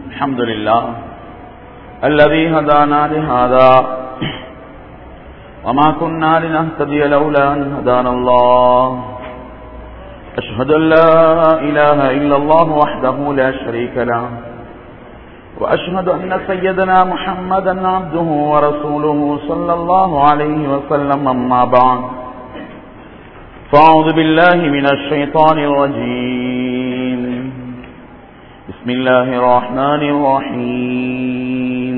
الحمد لله الذي هدانا لهذا وما كنا لنهتدي لولا أن هدانا الله أشهد أن لا إله إلا الله وحده لا شريك له وأشهد أن سيدنا محمدا عبده ورسوله صلى الله عليه وسلم أما بعد فأعوذ بالله من الشيطان الرجيم بسم الله الرحمن الرحيم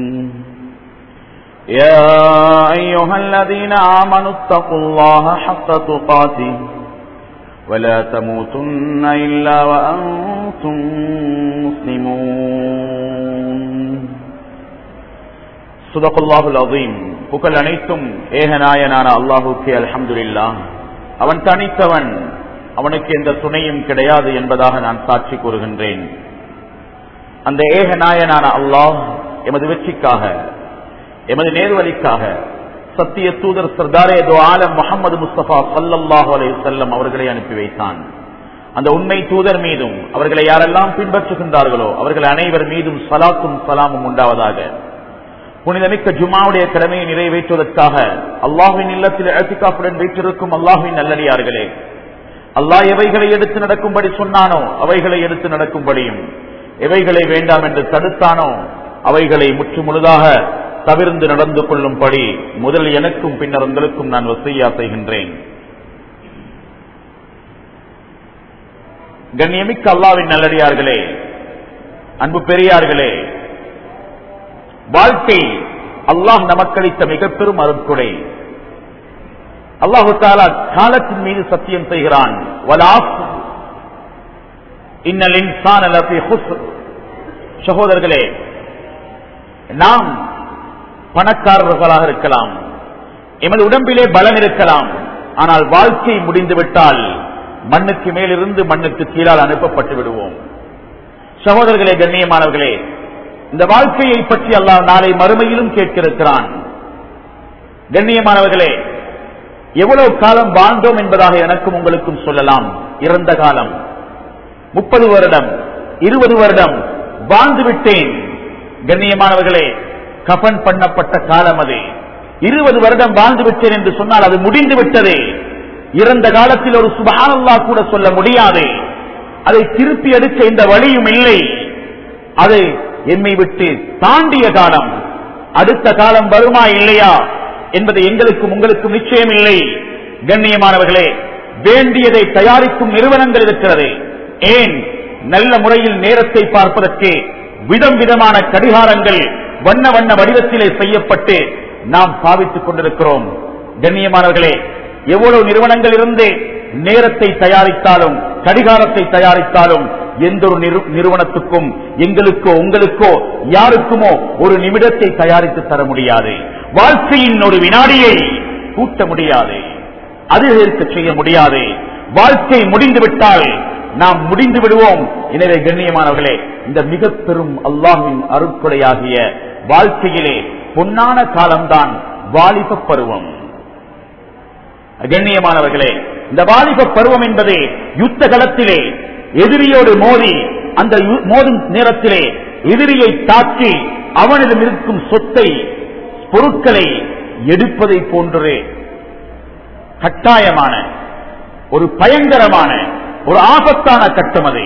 يا أيها الذين آمنوا اتقوا الله حق تقاته ولا تموتن إلا وأنتم مسلمون صدق الله العظيم புகழ் அனைத்தும் ஏகநாயனான அல்லாஹுக்கு அல்ஹம்துலில்லா அவன் தனித்தவன் அவனுக்கு எந்த துணையும் கிடையாது என்பதாக நான் சாட்சி கூறுகின்றேன் அந்த ஏகநாயனான அல்லாஹ் எமது வெற்றிக்காக எமது நேர்வழிக்காக சத்திய தூதர் சர்தாரே தோ ஆலம் முகமது முஸ்தபா சல்லல்லாஹு அலைஹி செல்லம் அவர்களை அனுப்பி வைத்தான் அந்த உண்மை தூதர் மீதும் அவர்களை யாரெல்லாம் பின்பற்றுகின்றார்களோ அவர்கள் அனைவர் மீதும் சலாத்தும் சலாமும் உண்டாவதாக புனிதமிக்க ஜுமாவுடைய கடமையை நிறைவேற்றுவதற்காக அல்லாஹின் இல்லத்தில் அழத்திக்காப்புடன் வீற்றிருக்கும் அல்லாஹின் நல்லடியார்களே அல்லாஹ் எவைகளை எடுத்து நடக்கும்படி சொன்னானோ அவைகளை எடுத்து நடக்கும்படியும் எவைகளை வேண்டாம் என்று தடுத்தானோ அவைகளை முற்று முழுதாக தவிர்ந்து நடந்து கொள்ளும்படி முதல் எனக்கும் பின்னர் உங்களுக்கும் நான் வசையா செய்கின்றேன் கண்ணியமிக்க அல்லாவின் நல்லடியார்களே அன்பு பெரியார்களே வாழ்க்கை அல்லாஹ் நமக்களித்த மிக பெரும் அருட்கொடை அல்லாஹு தாலா காலத்தின் மீது சத்தியம் செய்கிறான் இன்னல் இன்சான் சகோதரர்களே நாம் பணக்காரர்களாக இருக்கலாம் எமது உடம்பிலே பலம் இருக்கலாம் ஆனால் வாழ்க்கை முடிந்துவிட்டால் மண்ணுக்கு மேலிருந்து மண்ணுக்கு கீழால் அனுப்பப்பட்டு விடுவோம் சகோதரர்களே கண்ணியமானவர்களே இந்த வாழ்க்கையை பற்றி அல்லாஹ் நாளை மறுமையிலும் கேட்கிருக்கிறான் கண்ணியமானவர்களே எவ்வளவு காலம் வாழ்ந்தோம் என்பதாக எனக்கும் உங்களுக்கும் சொல்லலாம் இறந்த காலம் முப்பது வருடம் இருபது வருடம் வாழ்ந்து விட்டேன் கண்ணியமானவர்களே கபன் பண்ணப்பட்ட காலம் அது இருபது வருடம் வாழ்ந்து விட்டேன் என்று சொன்னால் அது முடிந்து விட்டதே இறந்த காலத்தில் ஒரு சுபானல்லா கூட சொல்ல முடியாது அதை திருப்பி எடுக்க இந்த வழியும் இல்லை அதை எம்மை விட்டு தாண்டிய காலம் அடுத்த காலம் வருமா இல்லையா என்பது எங்களுக்கும் உங்களுக்கும் நிச்சயம் இல்லை கண்ணியமானவர்களே வேண்டியதை தயாரிக்கும் நிறுவனங்கள் இருக்கிறது ஏன் நல்ல முறையில் நேரத்தை பார்ப்பதற்கு விதம் விதமான கடிகாரங்கள் வண்ண வண்ண வடிவத்திலே செய்யப்பட்டு நாம் பாவித்துக் கொண்டிருக்கிறோம் கண்ணியமானவர்களே எவ்வளவு நிறுவனங்கள் இருந்து நேரத்தை தயாரித்தாலும் கடிகாரத்தை தயாரித்தாலும் எந்த ஒரு நிறுவனத்துக்கும் எங்களுக்கோ உங்களுக்கோ யாருக்குமோ ஒரு நிமிடத்தை தயாரித்து தர முடியாது வாழ்க்கையின் ஒரு வினாடியை கூட்ட முடியாது அதிகரிக்க செய்ய முடியாது வாழ்க்கை முடிந்துவிட்டால் நாம் முடிந்து விடுவோம் எனவே கண்ணியமானவர்களே இந்த மிக பெரும் அல்லாஹின் அருட்கொடையாகிய வாழ்க்கையிலே பொன்னான காலம்தான் வாலிப பருவம் கண்ணியமானவர்களே இந்த வாலிப பருவம் என்பது யுத்த களத்திலே எதிரியோடு மோதி அந்த மோதும் நேரத்திலே எதிரியை தாக்கி அவனிடம் இருக்கும் சொத்தை பொருட்களை எடுப்பதை போன்றே கட்டாயமான ஒரு பயங்கரமான ஒரு ஆபத்தான கட்டம் அது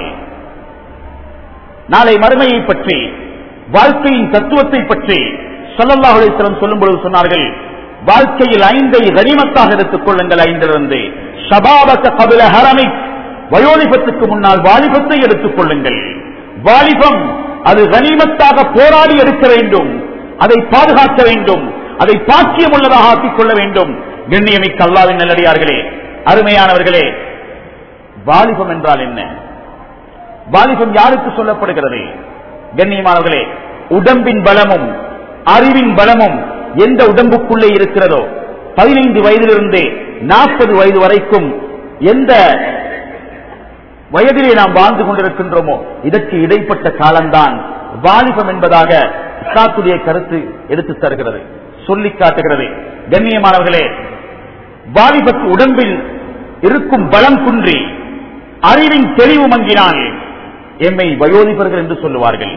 நாளை மறுமையை பற்றி வாழ்க்கையின் தத்துவத்தை பற்றி சொல்லல்லாஹுலேஸ்வரம் சொல்லும் பொழுது சொன்னார்கள் வாழ்க்கையில் ஐந்தை கனிமத்தாக எடுத்துக் கொள்ளுங்கள் ஐந்திலிருந்து சபாபக கபில ஹரமை வயோலிபத்துக்கு முன்னால் வாலிபத்தை எடுத்துக் கொள்ளுங்கள் வாலிபம் அது கனிமத்தாக போராடி எடுக்க வேண்டும் அதை பாதுகாக்க வேண்டும் அதை பாக்கியம் உள்ளதாக ஆக்கிக் கொள்ள வேண்டும் கண்ணியமிக்க அல்லாவின் நல்லடியார்களே அருமையானவர்களே வாலிபம் என்றால் என்ன வாலிபம் யாருக்கு சொல்லப்படுகிறது கண்ணியமானவர்களே உடம்பின் பலமும் அறிவின் பலமும் எந்த உடம்புக்குள்ளே இருக்கிறதோ பதினைந்து வயதிலிருந்து நாற்பது வயது வரைக்கும் எந்த வயதிலே நாம் வாழ்ந்து கொண்டிருக்கின்றோமோ இதற்கு இடைப்பட்ட காலம்தான் வாலிபம் என்பதாக இஸ்லாத்துடைய கருத்து எடுத்து தருகிறது சொல்லி காட்டுகிறது கண்ணியமானவர்களே வாலிபத்து உடம்பில் இருக்கும் பலம் குன்றி அறிவின் தெளிவு மங்கினால் எம்மை வயோதிபர்கள் என்று சொல்லுவார்கள்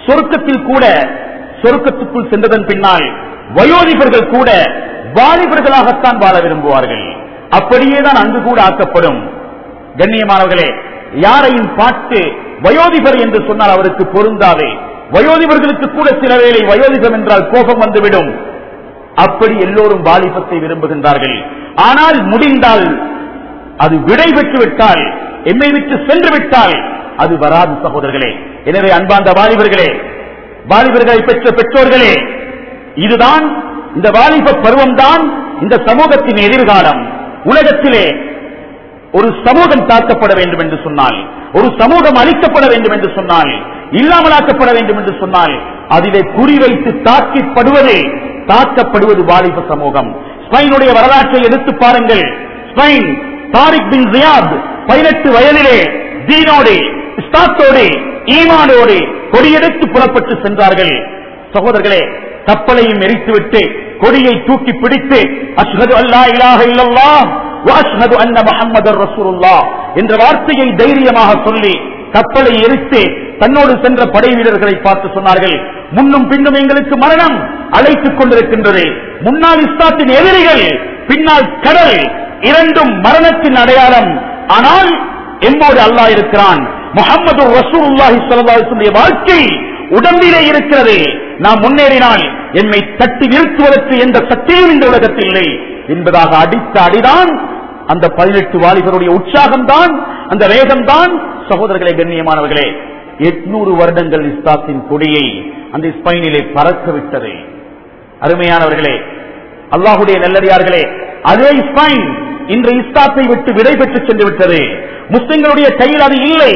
சொர்க்கத்தில் கூட சொர்க்கத்துக்குள் சென்றதன் பின்னால் வயோதிபர்கள் கூட வாலிபர்களாகத்தான் வாழ விரும்புவார்கள் அப்படியே தான் அங்கு கூட ஆக்கப்படும் கண்ணியமானவர்களே யாரையும் பார்த்து வயோதிபர் என்று சொன்னால் அவருக்கு பொருந்தாதே வயோதிபர்களுக்கு கூட சில வேளை வயோதிபம் என்றால் கோபம் வந்துவிடும் அப்படி எல்லோரும் வாலிபத்தை விரும்புகின்றார்கள் ஆனால் முடிந்தால் அது விடை பெற்று விட்டால் எம்மை விட்டு சென்று விட்டால் அது வராது சகோதரர்களே எனவே அன்பார்ந்த வாலிபர்களே வாலிபர்களை பெற்ற பெற்றோர்களே இதுதான் இந்த வாலிப பருவம்தான் இந்த சமூகத்தின் எதிர்காலம் உலகத்திலே ஒரு சமூகம் தாக்கப்பட வேண்டும் என்று சொன்னால் ஒரு சமூகம் அழிக்கப்பட வேண்டும் என்று சொன்னால் இல்லாமலாக்கப்பட வேண்டும் என்று சொன்னால் அதிலே குறிவைத்து தாக்கிப்படுவது தாக்கப்படுவது வாலிப சமூகம் ஸ்பெயினுடைய வரலாற்றை எடுத்து பாருங்கள் ஸ்பெயின் தாரிக் பின் ஜியாத் பதினெட்டு வயதிலே தீனோடு இஸ்தாத்தோடு ஈமானோடு கொடியெடுத்து புறப்பட்டு சென்றார்கள் சகோதரர்களே கப்பலையும் எரித்துவிட்டு கொடியை தூக்கி பிடித்து அஷ்ஹது அல்லா இலாஹ இல்லல்லாஹ் வாஷ்ஹது அன்ன முஹம்மதர் ரசூலுல்லாஹ் என்ற வார்த்தையை தைரியமாக சொல்லி கப்பலை எரித்து தன்னோடு சென்ற படை வீரர்களை பார்த்து சொன்னார்கள் முன்னும் பின்னும் எங்களுக்கு மரணம் அழைத்துக் கொண்டிருக்கின்றது முன்னாள் இஸ்லாத்தின் எதிரிகள் பின்னால் கடல் இரண்டும் மரணத்தின் அடையாளம் ஆனால் எம்மோடு அல்லாஹ் இருக்கிறான் முகமது ரசூலுல்லாஹி ஸல்லல்லாஹு அலைஹி வஸல்லம் வாழ்க்கை உடம்பிலே இருக்கிறது நாம் முன்னேறினால் எம்மை தட்டி நிறுத்துவதற்கு எந்த சக்தியும் இந்த உலகத்தில் இல்லை என்பதாக அடித்த அடிதான் அந்த பதினெட்டு வாலிபருடைய உற்சாகம்தான் அந்த வேகம்தான் சகோதரர்களே கண்ணியமானவர்களே எட்நூறு வருடங்கள் இஸ்லாத்தின் கொடியை அந்த ஸ்பெயினிலே பறக்க விட்டது அருமையானவர்களே அல்லாஹுடைய நல்லடியார்களே அதே ஸ்பெயின் இன்று இஸ்லாத்தை விட்டு விடை பெற்று சென்று விட்டது முஸ்லிம்களுடைய கையில் அது இல்லை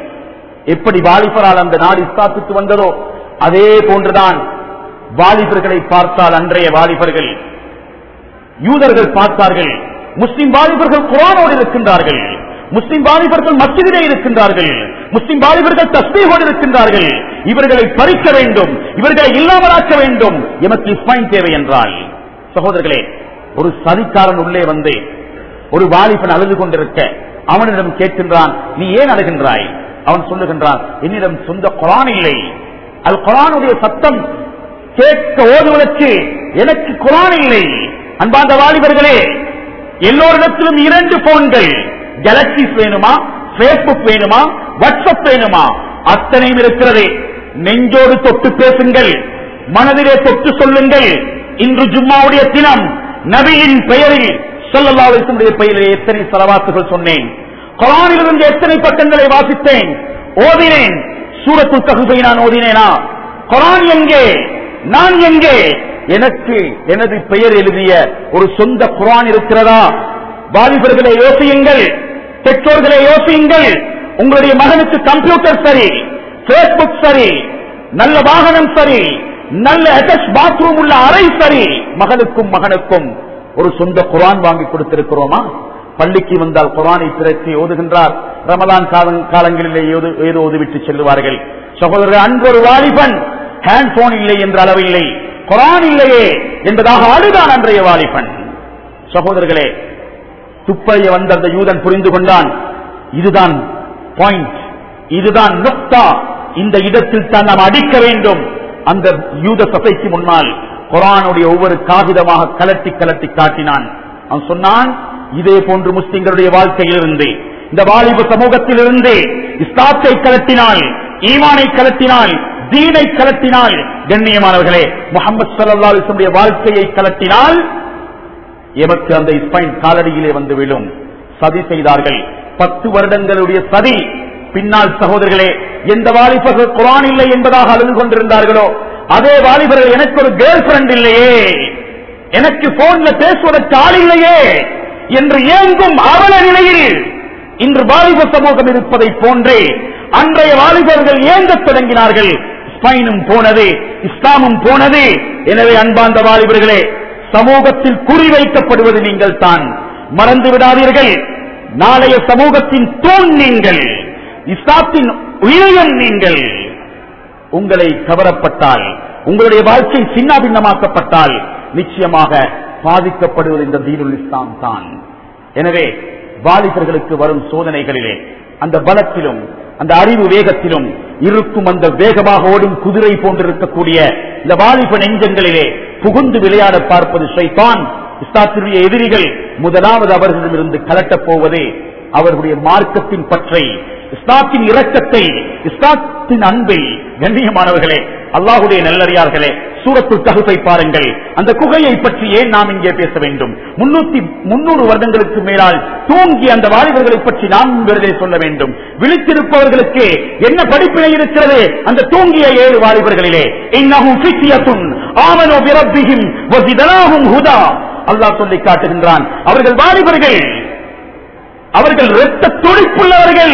எப்படி வாலிபரால் அந்த நாடு இஸ்லாத்துக்கு வந்ததோ அதே போன்றுதான் வாலிபர்களை பார்த்தால் அன்றைய வாலிபர்கள் யூதர்கள் பார்த்தார்கள் முஸ்லிம் வாலிபர்கள் குரானோடு இருக்கின்றார்கள் முஸ்லிம் வாலிபர்கள் மத்தியிலே இருக்கின்றார்கள் முஸ்லிம் வாலிபர்கள் தஸ்மீகோடு இருக்கின்றார்கள் இவர்களை பறிக்க வேண்டும் இவர்களை இல்லாமலாக்க வேண்டும் எமக்கு இஸ்மாயின் தேவை என்றால் சகோதரர்களே ஒரு சதிக்காரன் உள்ளே வந்து ஒரு வாலிபன் அழுது கொண்டிருக்க அவனிடம் கேட்கின்றான் நீ ஏன் அழுகின்றாய் அவன் சொல்லுகின்றான் என்னிடம் சொந்த குரான் இல்லை அல் குரானுடைய சத்தம் கேட்க ஓதுவதற்கு எனக்கு குரான் இல்லை அன்பாந்த வாலிபர்களே எல்லோரிடத்திலும் இரண்டு போன்கள் கேலக்சிஸ் வேணுமா பேஸ்புக் வேணுமா வாட்ஸ்அப் வேணுமா அத்தனையும் இருக்கிறது நெஞ்சோடு தொட்டு பேசுங்கள் மனதிலே தொட்டு சொல்லுங்கள் இன்று ஜும்மாவுடைய தினம் நபியின் பெயரில் சொல்லல்லாவுடைய பெயரில் எத்தனை செலவாத்துகள் சொன்னேன் குரானிலிருந்து எத்தனை பக்கங்களை வாசித்தேன் ஓதினேன் சூரத்து தகுப்பை நான் ஓதினேனா குரான் எங்கே நான் எங்கே எனக்கு எனது பெயர் எழுதிய ஒரு சொந்த குரான் இருக்கிறதா வாலிபர்களை யோசியுங்கள் பெற்றோர்களை யோசியுங்கள் உங்களுடைய மகனுக்கு கம்ப்யூட்டர் சரி பேஸ்புக் சரி நல்ல வாகனம் சரி நல்ல அட்டாச் பாத்ரூம் உள்ள அறை சரி மகனுக்கும் மகனுக்கும் ஒரு சொந்த குரான் வாங்கி கொடுத்திருக்கிறோமா பள்ளிக்கு வந்தால் குரானை திரட்டி ஓதுகின்றார் ரமதான் கால- காலங்களிலே ஏதோ ஏதோ ஓதுவிட்டு செல்வார்கள் சகோதரர் அன்பொரு வாலிபன் ஹேண்ட் போன் இல்லை என்ற அளவில்லை குரான் இல்லையே என்பதாக அழுதான் அன்றைய வாலிபன் சகோதரர்களே துப்பைய வந்த அந்த யூதன் புரிந்து கொண்டான் இதுதான் பாயிண்ட் இதுதான் நுக்தா இந்த இடத்தில் தான் நாம் அடிக்க வேண்டும் அந்த யூத சபைக்கு முன்னால் குரானுடைய ஒவ்வொரு காகிதமாக கலட்டி கலட்டி காட்டினான் அவன் சொன்னான் இதே போன்று முஸ்லிம்களுடைய வாழ்க்கையிலிருந்து இந்த வாலிப சமூகத்திலிருந்து இஸ்லாத்தை கலட்டினால் ஈமானை கலட்டினால் தீனை கலட்டினால் கண்ணியமானவர்களே முகமது சல்லா அலிஸ்லமுடைய வாழ்க்கையை கலட்டினால் எமக்கு அந்த இஸ்பைன் காலடியிலே வந்து விழும் சதி செய்தார்கள் பத்து வருடங்களுடைய சதி பின்னால் சகோதரர்களே எந்த வாலிபர்கள் குரான் இல்லை என்பதாக அழுது கொண்டிருந்தார்களோ அதே வாலிபர்கள் எனக்கு ஒரு கேர்ள் ஃபிரண்ட் இல்லையே எனக்கு போன்ல பேசுவதற்கு ஆள் இல்லையே என்று ஏங்கும் அவல நிலையில் இன்று வாலிப சமூகம் இருப்பதை போன்றே அன்றைய வாலிபர்கள் ஏங்கத் தொடங்கினார்கள் ஸ்பைனும் போனது இஸ்லாமும் போனது எனவே அன்பார்ந்த வாலிபர்களே சமூகத்தில் குறிவைக்கப்படுவது நீங்கள் தான் மறந்து விடாதீர்கள் நாளைய சமூகத்தின் தூண் நீங்கள் இஸ்லாத்தின் உயிரியன் நீங்கள் உங்களை கவரப்பட்டால் உங்களுடைய வாழ்க்கை சின்னாபின்னமாக்கப்பட்டால் நிச்சயமாக பாதிக்கப்படுவது இந்த தீனுல் இஸ்லாம் தான் எனவே வாலிபர்களுக்கு வரும் சோதனைகளிலே அந்த பலத்திலும் அந்த அறிவு வேகத்திலும் இருக்கும் அந்த வேகமாக ஓடும் குதிரை போன்றிருக்கக்கூடிய இந்த வாலிப நெஞ்சங்களிலே புகுந்து விளையாட பார்ப்பது ஷைத்தான் இஸ்லாத்தினுடைய எதிரிகள் முதலாவது அவர்களிடமிருந்து கலட்டப் போவதே அவர்களுடைய மார்க்கத்தின் பற்றை இஸ்லாத்தின் இரக்கத்தை இஸ்லாத்தின் அன்பை கண்ணியமானவர்களே அல்லாஹுடைய நல்லறியார்களே சூரத்துல் ககுப்பை பாருங்கள் அந்த குகையை பற்றி ஏன் நாம் இங்கே பேச வேண்டும் முன்னூத்தி முன்னூறு வருடங்களுக்கு மேலால் தூங்கி அந்த வாலிபர்களை பற்றி நாம் விருதை சொல்ல வேண்டும் விழித்திருப்பவர்களுக்கு என்ன படிப்பினை இருக்கிறது அந்த தூங்கிய ஏழு வாலிபர்களிலே இன்னஹும் ஃபித்யத்துன் ஆமனு பிரப்பிஹிம் வஸிதனாஹும் ஹுதா அல்லாஹ் சொல்லி காட்டுகின்றான் அவர்கள் வாலிபர்கள் அவர்கள் இரத்த துடிப்புள்ளவர்கள்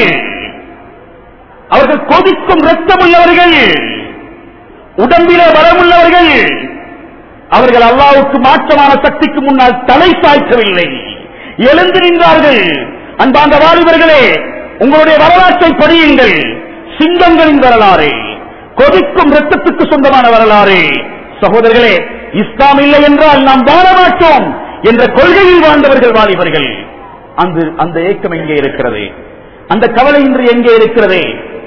அவர்கள் கொதிக்கும் ரத்தம் உள்ளவர்கள் உடம்பிலே பலமுள்ளவர்கள் அவர்கள் அல்லாவுக்கு மாற்றமான சக்திக்கு முன்னால் தலை சாய்க்கவில்லை எழுந்து நின்றார்கள் அன்பாந்த வாலிபர்களே உங்களுடைய வரலாற்றை படியுங்கள் சிங்கங்களின் வரலாறு கொதிக்கும் ரத்தத்துக்கு சொந்தமான வரலாறு சகோதரர்களே இஸ்லாம் இல்லை என்றால் நாம் வாழ மாட்டோம் என்ற கொள்கையில் வாழ்ந்தவர்கள் வாலிபர்கள் அந்த அந்த ஏக்கம் எங்கே இருக்கிறது அந்த கவலை இன்று எங்கே இருக்கிறது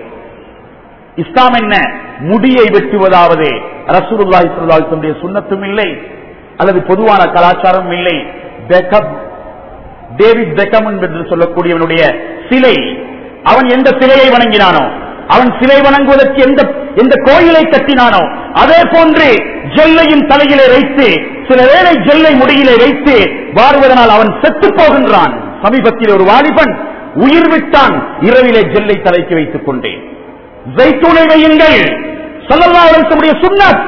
இஸ்லாம் என்ன முடியை வெட்டுவதாவது ரசூலுல்லாஹி ஸல்லல்லாஹு அலைஹி வஸல்லம் சுன்னத்தும் இல்லை அல்லது பொதுவான கலாச்சாரம் இல்லை பெக்கம் டேவிட் பெக்கம் என்று சொல்லக்கூடியவனுடைய சிலை அவன் எந்த சிலையை வணங்கினானோ அவன் சிலை வணங்குவதற்கு எந்த எந்த கோயிலை கட்டினானோ அதே போன்று ஜெல்லையும் தலையிலே வைத்து சில வேளை ஜெல்லை முடியிலே வைத்து வாழ்வதனால் அவன் செத்து போகின்றான் சமீபத்தில் ஒரு வாலிபன் உயிர் விட்டான் இரவிலே ஜெல்லை தலைக்கு வைத்துக் கொண்டேன் ஜெய்தூனை வையுங்கள் சொல்லல்லாவுடைய சுன்னத்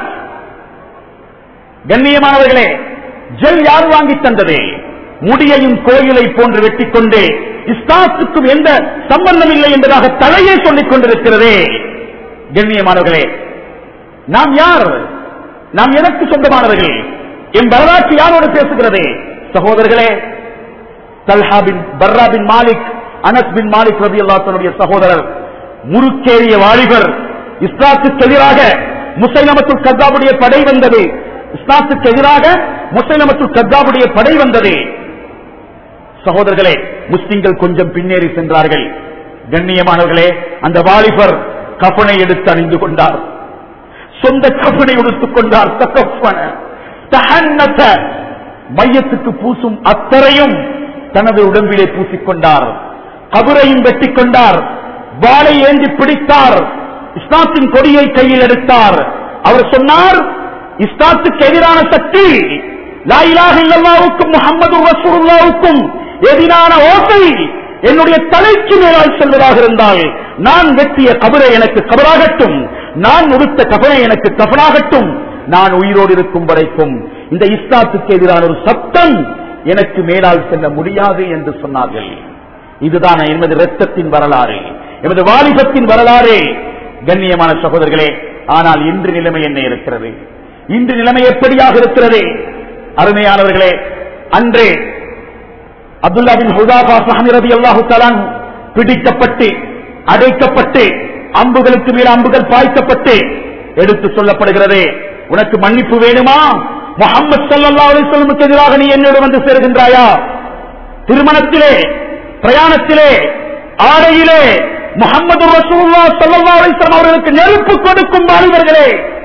கண்ணியமானவர்களே ஜெல் யார் வாங்கி தந்தது முடியையும் கோயிலை போன்று வெட்டிக் கொண்டு இஸ்லாத்துக்கும் எந்த சம்பந்தம் இல்லை என்பதாக தலையே சொல்லிக் கொண்டிருக்கிறதே கண்ணியமானவர்களே நாம் யார் நாம் எனக்கு சொந்தமானவர்கள் என் வரலாற்று யாரோடு பேசுகிறதே சகோதரர்களே Talha bin Barra bin Malik Anas bin Malik ரபி அல்லாத்தனுடைய சகோதரர் முறுக்கேறிய வாலிபர் இஸ்லாத்துக்கு எதிராக முசைலமத்துல் கத்தாவுடைய படை வந்தது இஸ்லாத்துக்கு எதிராக முசைலமத்துல் கத்தாவுடைய படை வந்தது சகோதரர்களே முஸ்லிம்கள் கொஞ்சம் பின்னேறி சென்றார்கள் கண்ணியமானவர்களே அந்த வாலிபர் கஃனை எடுத்து அணிந்து கொண்டார் சொந்த கஃனை உடுத்துக் கொண்டார் தகஃபன, தஹன்னத, மையத்துக்கு பூசும் அத்தரையும் தனது உடம்பிலே பூசிக்கொண்டார் கபரையும் வெட்டிக் கொண்டார் வாளை ஏந்தி பிடித்தார் இஸ்லாத்தின் கொடியை கையில் எடுத்தார் அவர் சொன்னார் இஸ்லாத்துக்கு எதிரான சக்தி லாயிலாக இல்லல்லாவுக்கும் முகமது ரசூலுல்லாவுக்கும் எதிரான ஓசை என்னுடைய தலைக்கு மேலால் செல்வதாக இருந்தால் நான் வெட்டிய கபரை எனக்கு கபராகட்டும் நான் உடுத்த கபரை எனக்கு கபனாகட்டும் நான் உயிரோடு இருக்கும் வரைக்கும் இந்த இஸ்லாத்துக்கு எதிரான ஒரு சத்தம் எனக்கு மேலால் செல்ல முடியாது என்று சொன்னார்கள் இதுதான் எமது ரத்தத்தின் வரலாறு எமது வாலிபத்தின் வரலாறு கண்ணியமான சகோதரர்களே ஆனால் இன்று நிலைமை என்ன இருக்கிறது இன்று நிலைமை எப்படியாக இருக்கிறது அருமையானவர்களே அன்றே அப்துல்லா பின் ஹுதாபா சஹமி ரதி அல்லாஹு தலான் பிடிக்கப்பட்டு அடைக்கப்பட்டு அம்புகளுக்கு மேல் அம்புகள் பாய்க்கப்பட்டு எடுத்து சொல்லப்படுகிறது உனக்கு மன்னிப்பு வேணுமா முகமது சல்லா அலிஸ்லமுக்கு எதிராக நீ என்னோடு வந்து சேருகின்றாயா திருமணத்திலே பிரயாணத்திலே ஆடையிலே முகமது ரசூல்லா சல்லா அலிஸ்லாம் அவர்களுக்கு நெருப்பு கொடுக்கும் வாலிபர்களே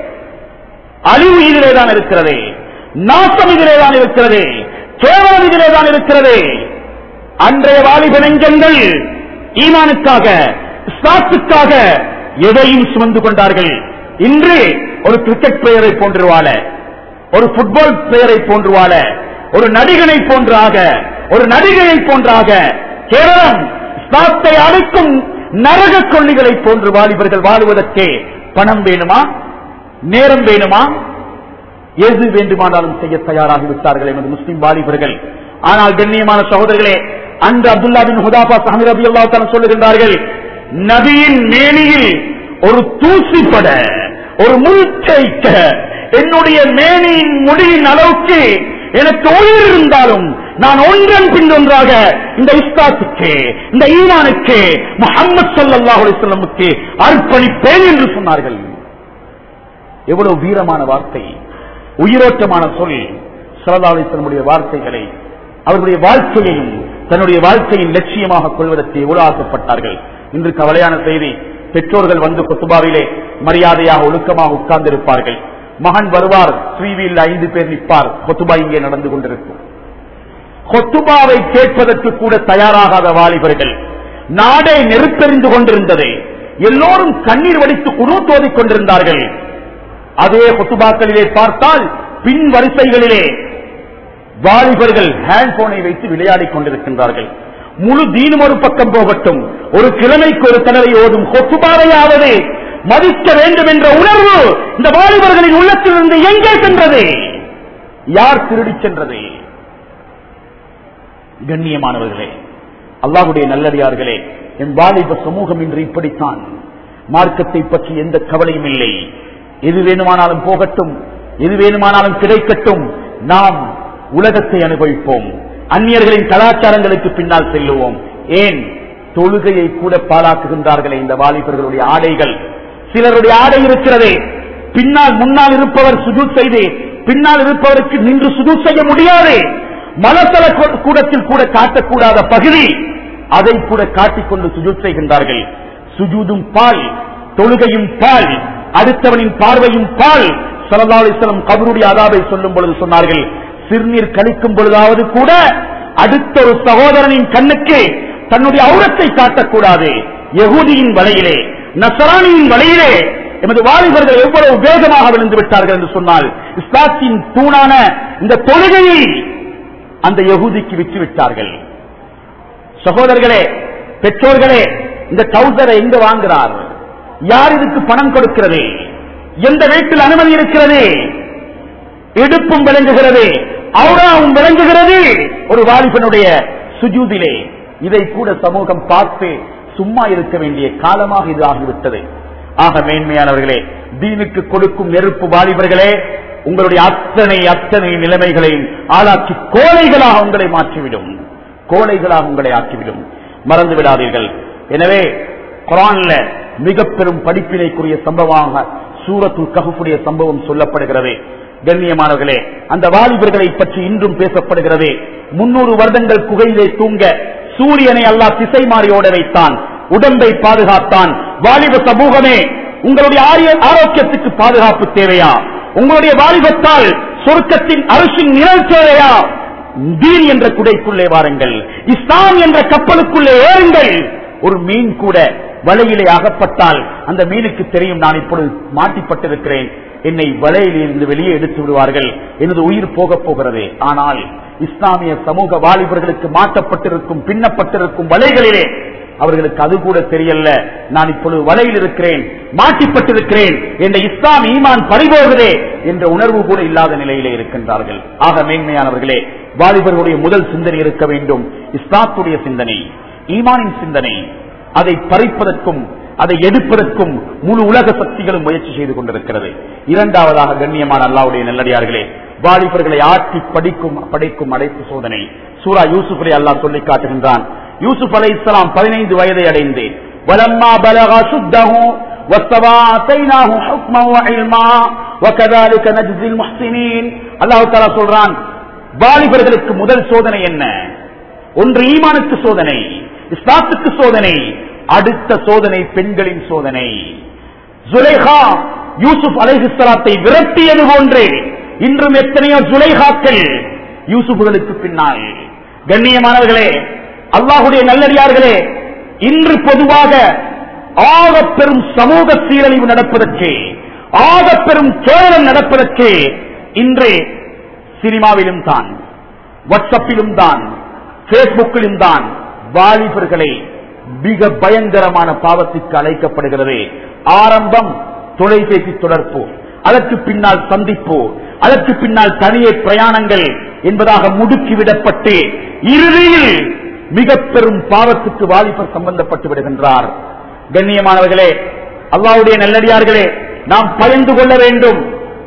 அழிவு இதிலே தான் இருக்கிறது நாசம் இதிலே தான் இருக்கிறது கேவலம் இதிலே தான் இருக்கிறது அன்றைய வாலிப நெஞ்சங்கள் ஈமானுக்காக இஸ்லாத்துக்காக எதையும் சுமந்து கொண்டார்கள் இன்று ஒரு கிரிக்கெட் பிளேயரை போன்று வாழ ஒரு புட்பால் பிளேயரை போன்று வாழ ஒரு நடிகனை போன்றாக ஒரு நடிகையை போன்றாக கேவலம் இஸ்லாத்தை அழைக்கும் நரக கொள்ளிகளை போன்று வாலிபர்கள் வாழுவதற்கே பணம் வேணுமா நேரம் வேணுமா எது வேண்டுமானாலும் செய்ய தயாராகி விட்டார்கள் எமது முஸ்லிம் வாலிபர்கள் ஆனால் கண்ணியமான சகோதரர்களே அன்று அப்துல்லா பின் ஹுதாபா சஹமி ரபி அல்லா சொல்லுகின்றார்கள் நபியின் மேனியில் ஒரு தூசிப்பட ஒரு முள் தேய்க்க என்னுடைய மேனியின் முடியின் அளவுக்கு எனக்கு உயிர் இருந்தாலும் நான் ஒன்றன் பின் ஒன்றாக இந்த இஸ்லாத்துக்கு இந்த ஈமானுக்கு முகமது சல்லாஹ் அலிஸ்லமுக்கு அர்ப்பணிப்பேன் என்று சொன்னார்கள் எவ்வளவு வீரமான வார்த்தை உயிரோட்டமான சொல் சரதாலிசனுடைய வார்த்தைகளை அவர்களுடைய வாழ்க்கையையும் தன்னுடைய வாழ்க்கையின் லட்சியமாக கொள்வதற்கு எவ்வளவு ஆசைப்பட்டார்கள் இன்று கவலையான செய்தி பெற்றோர்கள் வந்து கொத்துபாவிலே மரியாதையாக ஒழுக்கமாக உட்கார்ந்திருப்பார்கள் மகன் வருவார் ஸ்ரீவியில் ஐந்து பேர் நிற்பார் கொத்துபா இங்கே நடந்து கொண்டிருக்கும் கொத்துபாவை கேட்பதற்கு கூட தயாராகாத வாலிபர்கள் நாடே நெருப்பெறிந்து கொண்டிருந்தது எல்லோரும் கண்ணீர் வடித்து குணு தோதிக் கொண்டிருந்தார்கள் அதே கொத்துபாக்களிலே பார்த்தால் பின் வரிசைகளிலே வாலிபர்கள் ஹேண்ட்போனை வைத்து விளையாடிக் கொண்டிருக்கின்றார்கள் முழு தீனும் ஒரு பக்கம் போகட்டும் ஒரு கிழமைக்கு ஒரு தடவை ஓதும் கொத்துபாவையாவது மதிக்க வேண்டும் என்ற உணர்வு இந்த வாலிபர்களின் உள்ளத்திலிருந்து எங்கே சென்றது யார் திருடி சென்றது கண்ணியமானவர்களே அல்லாஹுடைய நல்லடியார்களே என் வாலிப சமூகம் இன்று இப்படித்தான் மார்க்கத்தை பற்றி எந்த கவலையும் இல்லை எது வேணுமானாலும் போகட்டும் எது வேணுமானாலும் கிடைக்கட்டும் நாம் உலகத்தை அனுபவிப்போம் அந்நியர்களின் கலாச்சாரங்களுக்கு பின்னால் செல்லுவோம் ஏன் தொழுகையை கூட பாழாக்குகின்றார்களே இந்த வாலிபர்களுடைய ஆடைகள் சிலருடைய ஆடை இருக்கிறதே பின்னால் முன்னால் இருப்பவர் சுஜூத் செய்து பின்னால் இருப்பவருக்கு நின்று சுஜூத் செய்ய முடியாது மலசல கூடத்தில் கூட காட்டக்கூடாத பகுதி அதை கூட காட்டிக்கொண்டு சுஜூத் செய்கின்றார்கள் சுஜூதும் பால் தொழுகையும் பால் அடுத்தவனின் பார்வையும் பால் சலதாலிஸ்லம் கபருடைய அதாவை சொல்லும் பொழுது சொன்னார்கள் சிறுநீர் கழிக்கும் பொழுதாவது கூட அடுத்த ஒரு சகோதரனின் கண்ணுக்கு தன்னுடைய அவுரத்தை காட்டக்கூடாது யகூதியின் வலையிலே நசராணியின் வலையிலே எமது வாலிபர்கள் எவ்வளவு வேகமாக விழுந்து விட்டார்கள் என்று சொன்னால் இஸ்லாத்தின் தூணான இந்த தொழுகையை அந்த யகூதிக்கு விற்று விட்டார்கள் சகோதரர்களே பெற்றோர்களே இந்த டவுசரை எங்க வாங்குறார் யார் இதுக்கு பணம் கொடுக்கிறது எந்த வீட்டில் அனுமதி இருக்கிறது இடுப்பும் விளங்குகிறது அவுராவும் விளங்குகிறது ஒரு வாலிபனுடைய சுஜூதிலே இதை கூட சமூகம் பார்த்து சும்மா இருக்க வேண்டிய காலமாக இது ஆகிவிட்டது ஆக மேன்மையானவர்களே தீனுக்கு கொடுக்கும் நெருப்பு வாலிபர்களே உங்களுடைய அத்தனை அத்தனை நிலைமைகளையும் ஆளாக்கி கோழைகளாக உங்களை மாற்றிவிடும் கோழைகளாக உங்களை ஆக்கிவிடும் மறந்து விடாதீர்கள் எனவே குரான்ல மிக பெரும் படிப்பினைக்குரிய சம்பவமாக சூரத்துல் கஹுடைய சம்பவம் சொல்லப்படுகிறது கண்ணியமானவர்களே அந்த வாலிபர்களை பற்றி இன்றும் பேசப்படுகிறது முன்னூறு வருடங்கள் குகையிலே தூங்க சூரியனை அல்லாஹ் திசை மாறி ஓட வைத்தான் உடம்பை பாதுகாத்தான் வாலிப சமூகமே உங்களுடைய ஆரிய- ஆரோக்கியத்துக்கு பாதுகாப்பு தேவையா உங்களுடைய வாலிபத்தால் சொர்க்கத்தின் அரசின் நிழல் தேவையா தீன் என்ற குடைக்குள்ளே வாருங்கள் இஸ்லாம் என்ற கப்பலுக்குள்ளே ஏறுங்கள் ஒரு மீன் கூட வலையிலே அகப்பட்டால் அந்த மீனுக்கு தெரியும் நான் இப்பொழுது மாட்டிப்பட்டிருக்கிறேன் என்னை வலையில் இருந்து வெளியே எடுத்து விடுவார்கள் எனது உயிர் போக போகிறது ஆனால் இஸ்லாமிய சமூக வாலிபர்களுக்கு மாட்டப்பட்டிருக்கும் பின்னப்பட்டிருக்கும் வலைகளிலே அவர்களுக்கு அது கூட தெரியல நான் இப்பொழுது வலையில் இருக்கிறேன் மாட்டிப்பட்டிருக்கிறேன் என்ற இஸ்லாம் ஈமான் பறிபோகுதே என்ற உணர்வு கூட இல்லாத நிலையிலே இருக்கின்றார்கள் ஆக மேன்மையானவர்களே வாலிபர்களுடைய முதல் சிந்தனை இருக்க வேண்டும் இஸ்லாத்துடைய சிந்தனை ஈமானின் சிந்தனை அதை பறிப்பதற்கும் அதை எடுப்பதற்கும் முழு உலக சக்திகளும் முயற்சி செய்து கொண்டிருக்கிறது இரண்டாவதாக கண்ணியமான அல்லாவுடைய நல்லடியார்களே வாலிபர்களை ஆட்டி படிக்கும் படைக்கும் அடைப்பு சோதனை சூரா யூசுஃபை அல்லாஹ் சொல்லி காட்டுகின்றான் யூசுப் அலை இஸ்லாம் பதினைந்து வயதை அடைந்து வலம்மா பலகா சுத்தஹு واستوى آتيناه حكما وعلما وكذلك نجزي المحسنين அல்லாஹ் தஆலா சொல்றான் வாலிபர்களுக்கு முதல் சோதனை என்ன ஒன்று ஈமானுக்கு சோதனை இஸ்லாத்துக்கு சோதனை அடுத்த சோதனை பெண்களின் சோதனை ஜுலைஹா யூசுப் அலைஹிஸ்ஸலாத்தை விரட்டியது போன்று இன்றும் எத்தனையோ ஜுலைஹாக்கள் யூசுப்களுக்கு பின்னால் கண்ணியமானவர்களே அல்லாஹுடைய நல்லடியார்களே இன்று பொதுவாக ஆக பெரும் சமூக சீரழிவு நடப்பதற்கு ஆக பெரும் கேவலம் நடப்பதற்கு இன்று சினிமாவிலும் தான் வாட்ஸ்அப்பிலும் தான் பேஸ்புக்கிலும் தான் வாலிபர்களை மிக பயங்கரமான பாவத்திற்கு அழைக்கப்படுகிறது ஆரம்பம் தொலைபேசி தொடர்பு அதற்கு பின்னால் சந்திப்பு அதற்கு பின்னால் தனியே பிரயாணங்கள் என்பதாக முடுக்கிவிடப்பட்டு இறுதியில் மிக பெரும் பாவத்துக்கு வாலிபர் சம்பந்தப்பட்டு விடுகின்றார் கண்ணியமானவர்களே அல்லாவுடைய நல்லடியார்களே நாம் பயந்து கொள்ள வேண்டும்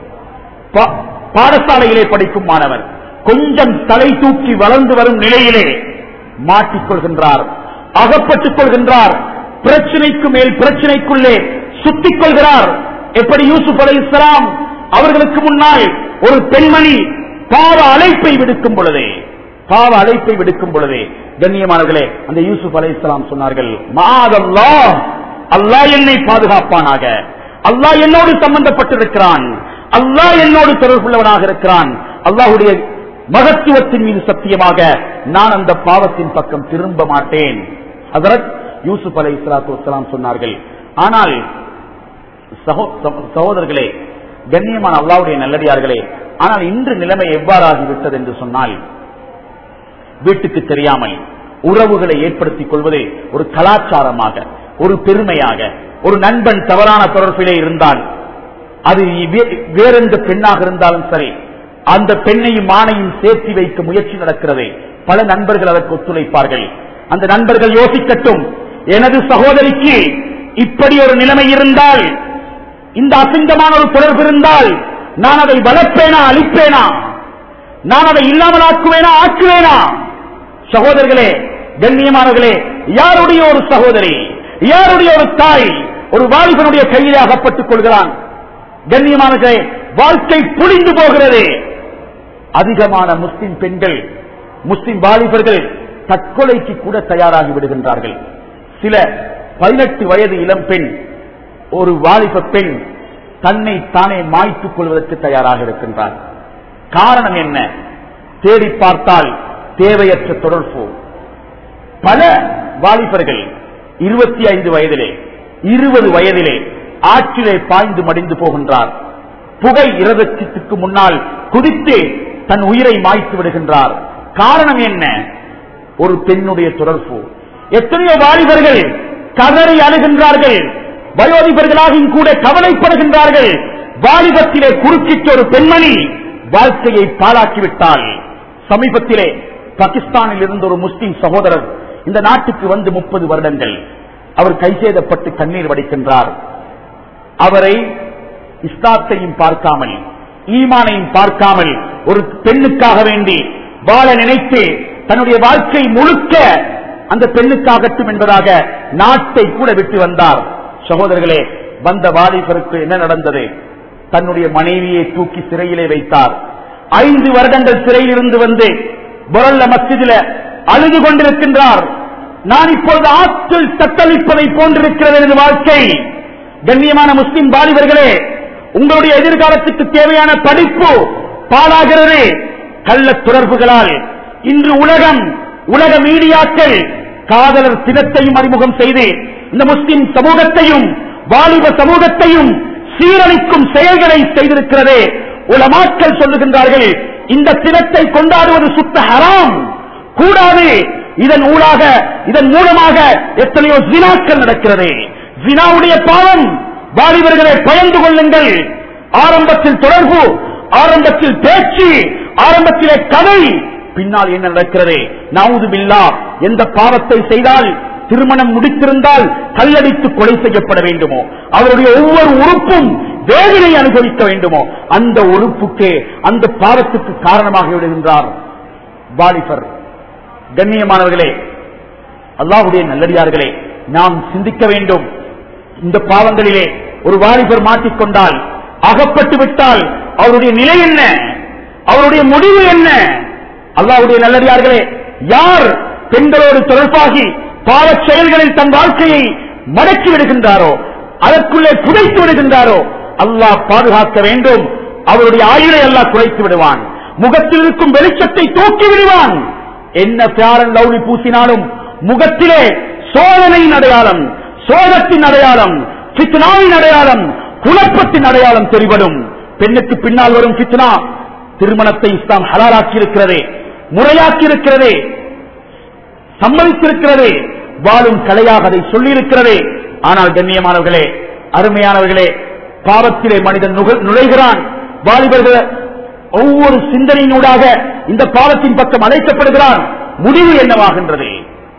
பா- பாடசாலையிலே படிக்கும் மாணவர் கொஞ்சம் தலை தூக்கி வளர்ந்து வரும் நிலையிலே மாட்டிக்கொள்கின்றார் அகப்பட்டுக் கொள்கின்றார் பிரச்சனைக்கு மேல் பிரச்சனைக்குள்ளே சுத்திக் கொள்கிறார் எப்படி யூசுப் அலை அவர்களுக்கு முன்னால் ஒரு பெண்மணி பாவ அழைப்பை விடுக்கும் பொழுதே பாவ அழைப்பை விடுக்கும் பொழுதே கண்ணியமானவர்களே அந்த யூசுப் அலை சொன்னார்கள் மாதல்லா அல்லாஹ் என்னை பாதுகாப்பானாக அல்லாஹ் என்னோடு சம்பந்தப்பட்டிருக்கிறான் அல்லாஹ் என்னோடு தொடர்புள்ளவனாக இருக்கிறான் அல்லாஹுடைய மகத்துவத்தின் மீது சத்தியமாக நான் அந்த பாவத்தின் பக்கம் திரும்ப மாட்டேன் ஹசரத் யூசுப் அலை இஸ்லாத்து வசலாம் சொன்னார்கள் ஆனால் சகோ- சகோ- சகோதரர்களே கண்ணியமான அல்லாவுடைய நல்லடியார்களே ஆனால் இன்று நிலைமை எவ்வாறாகிவிட்டது என்று சொன்னால் வீட்டுக்கு தெரியாமல் உறவுகளை ஏற்படுத்திக் கொள்வது ஒரு கலாச்சாரமாக ஒரு பெருமையாக ஒரு நண்பன் தவறான தொடர்பிலே இருந்தால் அது வே- வேறெந்த பெண்ணாக இருந்தாலும் சரி அந்த பெண்ணையும் மானையும் சேர்த்து வைக்க முயற்சி நடக்கிறது பல நண்பர்கள் அதற்கு ஒத்துழைப்பார்கள் அந்த நண்பர்கள் யோசிக்கட்டும் எனது சகோதரிக்கு இப்படி ஒரு நிலைமை இருந்தால் இந்த அசிங்கமான ஒரு தொடர்பு இருந்தால் நான் அதை வளர்ப்பேனா அழிப்பேனா நான் அதை இல்லாமலாக்குவேனா ஆக்குவேனா சகோதரர்களே கண்ணியமானவர்களே யாருடைய ஒரு சகோதரி யாருடைய ஒரு தாய் ஒரு வாலிபனுடைய கையிலே அகப்பட்டுக் கொள்கிறான் கண்ணியமானவர்களே வாழ்க்கை புளிந்து போகிறது அதிகமான முஸ்லிம் பெண்கள் முஸ்லிம் வாலிபர்கள் தற்கொலைக்கு கூட தயாராகி விடுகின்றார்கள் சில பதினெட்டு வயது இளம் பெண் ஒரு வாலிப பெண் தன்னை தானே மாய்த்துக் கொள்வதற்கு தயாராக இருக்கின்றார் காரணம் என்ன தேடி பார்த்தால் தேவையற்ற தொடர்பு பல வாலிபர்கள் இருபத்தி ஐந்து வயதிலே இருபது வயதிலே ஆற்றிலே பாய்ந்து மடிந்து போகின்றார் புகை இரதத்துக்கு முன்னால் குதித்து தன் உயிரை மாய்த்து விடுகின்றார் காரணம் என்ன ஒரு பெண்ணுடைய தொடர்பு எத்தனையோ வாலிபர்கள் கதறி அழுகின்றார்கள் வயோதிபர்களாகியும் கூட கவலைப்படுகின்றார்கள் வாலிபத்திலே குறுக்கிட்ட ஒரு பெண்மணி வாழ்க்கையை பாழாக்கிவிட்டால் சமீபத்திலே பாகிஸ்தானில் இருந்த ஒரு முஸ்லிம் சகோதரர் இந்த நாட்டுக்கு வந்து முப்பது வருடங்கள் அவர் கைசேதப்பட்டு கண்ணீர் வடிக்கின்றார் அவரை இஸ்லாத்தையும் பார்க்காமல் ஈமானையும் பார்க்காமல் ஒரு பெண்ணுக்காக வேண்டி வாழ நினைத்து தன்னுடைய வாழ்க்கை முழுக்க அந்த பெண்ணுக்காகட்டும் என்பதாக நாட்டை கூட விட்டு வந்தார் சகோதரர்களே வந்த வாலிபருக்கு என்ன நடந்தது தன்னுடைய மனைவியை தூக்கி சிறையிலே வைத்தார் ஐந்து வருடங்கள் சிறையில் இருந்து வந்து பொரல்ல மஸ்ஜிதில அழுது கொண்டிருக்கின்றார் நான் இப்பொழுது ஆற்றில் தத்தளிப்பதை போன்றிருக்கிறது எனது வாழ்க்கை கண்ணியமான முஸ்லிம் வாலிபர்களே உங்களுடைய எதிர்காலத்துக்கு தேவையான படிப்பு பாழாகிறது கள்ள தொடர்புகளால் இன்று உலகம் உலக மீடியாக்கள் காதலர் தினத்தையும் அறிமுகம் செய்து இந்த முஸ்லிம் சமூகத்தையும் வாலிப சமூகத்தையும் சீரழிக்கும் செயல்களை செய்திருக்கிறது உலமாக்கள் சொல்லுகின்றார்கள் இந்த தினத்தை கொண்டாடுவது சுத்த ஹராம் கூடாது இதன் ஊடாக இதன் மூலமாக எத்தனையோ ஜினாக்கள் நடக்கிறது ஜினாவுடைய பாவம் வாலிபர்களை பயந்து கொள்ளுங்கள் ஆரம்பத்தில் தொடர்பு ஆரம்பத்தில் பேச்சு ஆரம்பத்திலே கதை பின்னால் என்ன நடக்கிறது நாவுது பில்லா எந்த பாவத்தை செய்தால் திருமணம் முடித்திருந்தால் கல்லடித்து கொலை செய்யப்பட வேண்டுமோ அவருடைய ஒவ்வொரு உறுப்பும் வேதனை அனுபவிக்க வேண்டுமோ அந்த உறுப்புக்கே அந்த பாவத்துக்கு காரணமாக விடுகின்றார் வாலிபர் கண்ணியமானவர்களே அல்லாஹுடைய நல்லடியார்களே நாம் சிந்திக்க வேண்டும் இந்த பாவங்களிலே ஒரு வாலிபர் மாட்டிக்கொண்டால் அகப்பட்டு விட்டால் அவருடைய நிலை என்ன அவருடைய முடிவு என்ன அல்லாஹ்வுடைய நல்லடியார்களே யார் பெண்களோடு தொடர்பாகி பாவச் செயல்களில் தன் வாழ்க்கையை மடக்கி விடுகின்றாரோ அதற்குள்ளே புதைத்து விடுகின்றாரோ அல்லாஹ் பாதுகாக்க வேண்டும் அவருடைய ஆயுளை அல்லாஹ் குறைத்து விடுவான் முகத்தில் இருக்கும் வெளிச்சத்தை தூக்கி விடுவான் என்ன பியாரன் லவுலி பூசினாலும் முகத்திலே சோதனையின் அடையாளம் சோகத்தின் அடையாளம் ஃபித்னாவின் அடையாளம் குழப்பத்தின் அடையாளம் தெரிவடும் பெண்ணுக்கு பின்னால் வரும் ஃபித்னா திருமணத்தை இஸ்லாம் ஹலாலாக்கி இருக்கிறதே முறையாக்கி இருக்கிறதே சம்மதித்திருக்கிறதே வாழும் கலையாக அதை சொல்லியிருக்கிறதே ஆனால் கண்ணியமானவர்களே அருமையானவர்களே பாவத்திலே மனிதன் நுக- நுழைகிறான் வாலிபர்கள் ஒவ்வொரு சிந்தனையினூடாக இந்த பாவத்தின் பக்கம் அழைக்கப்படுகிறான் முடிவு என்னவாகின்றது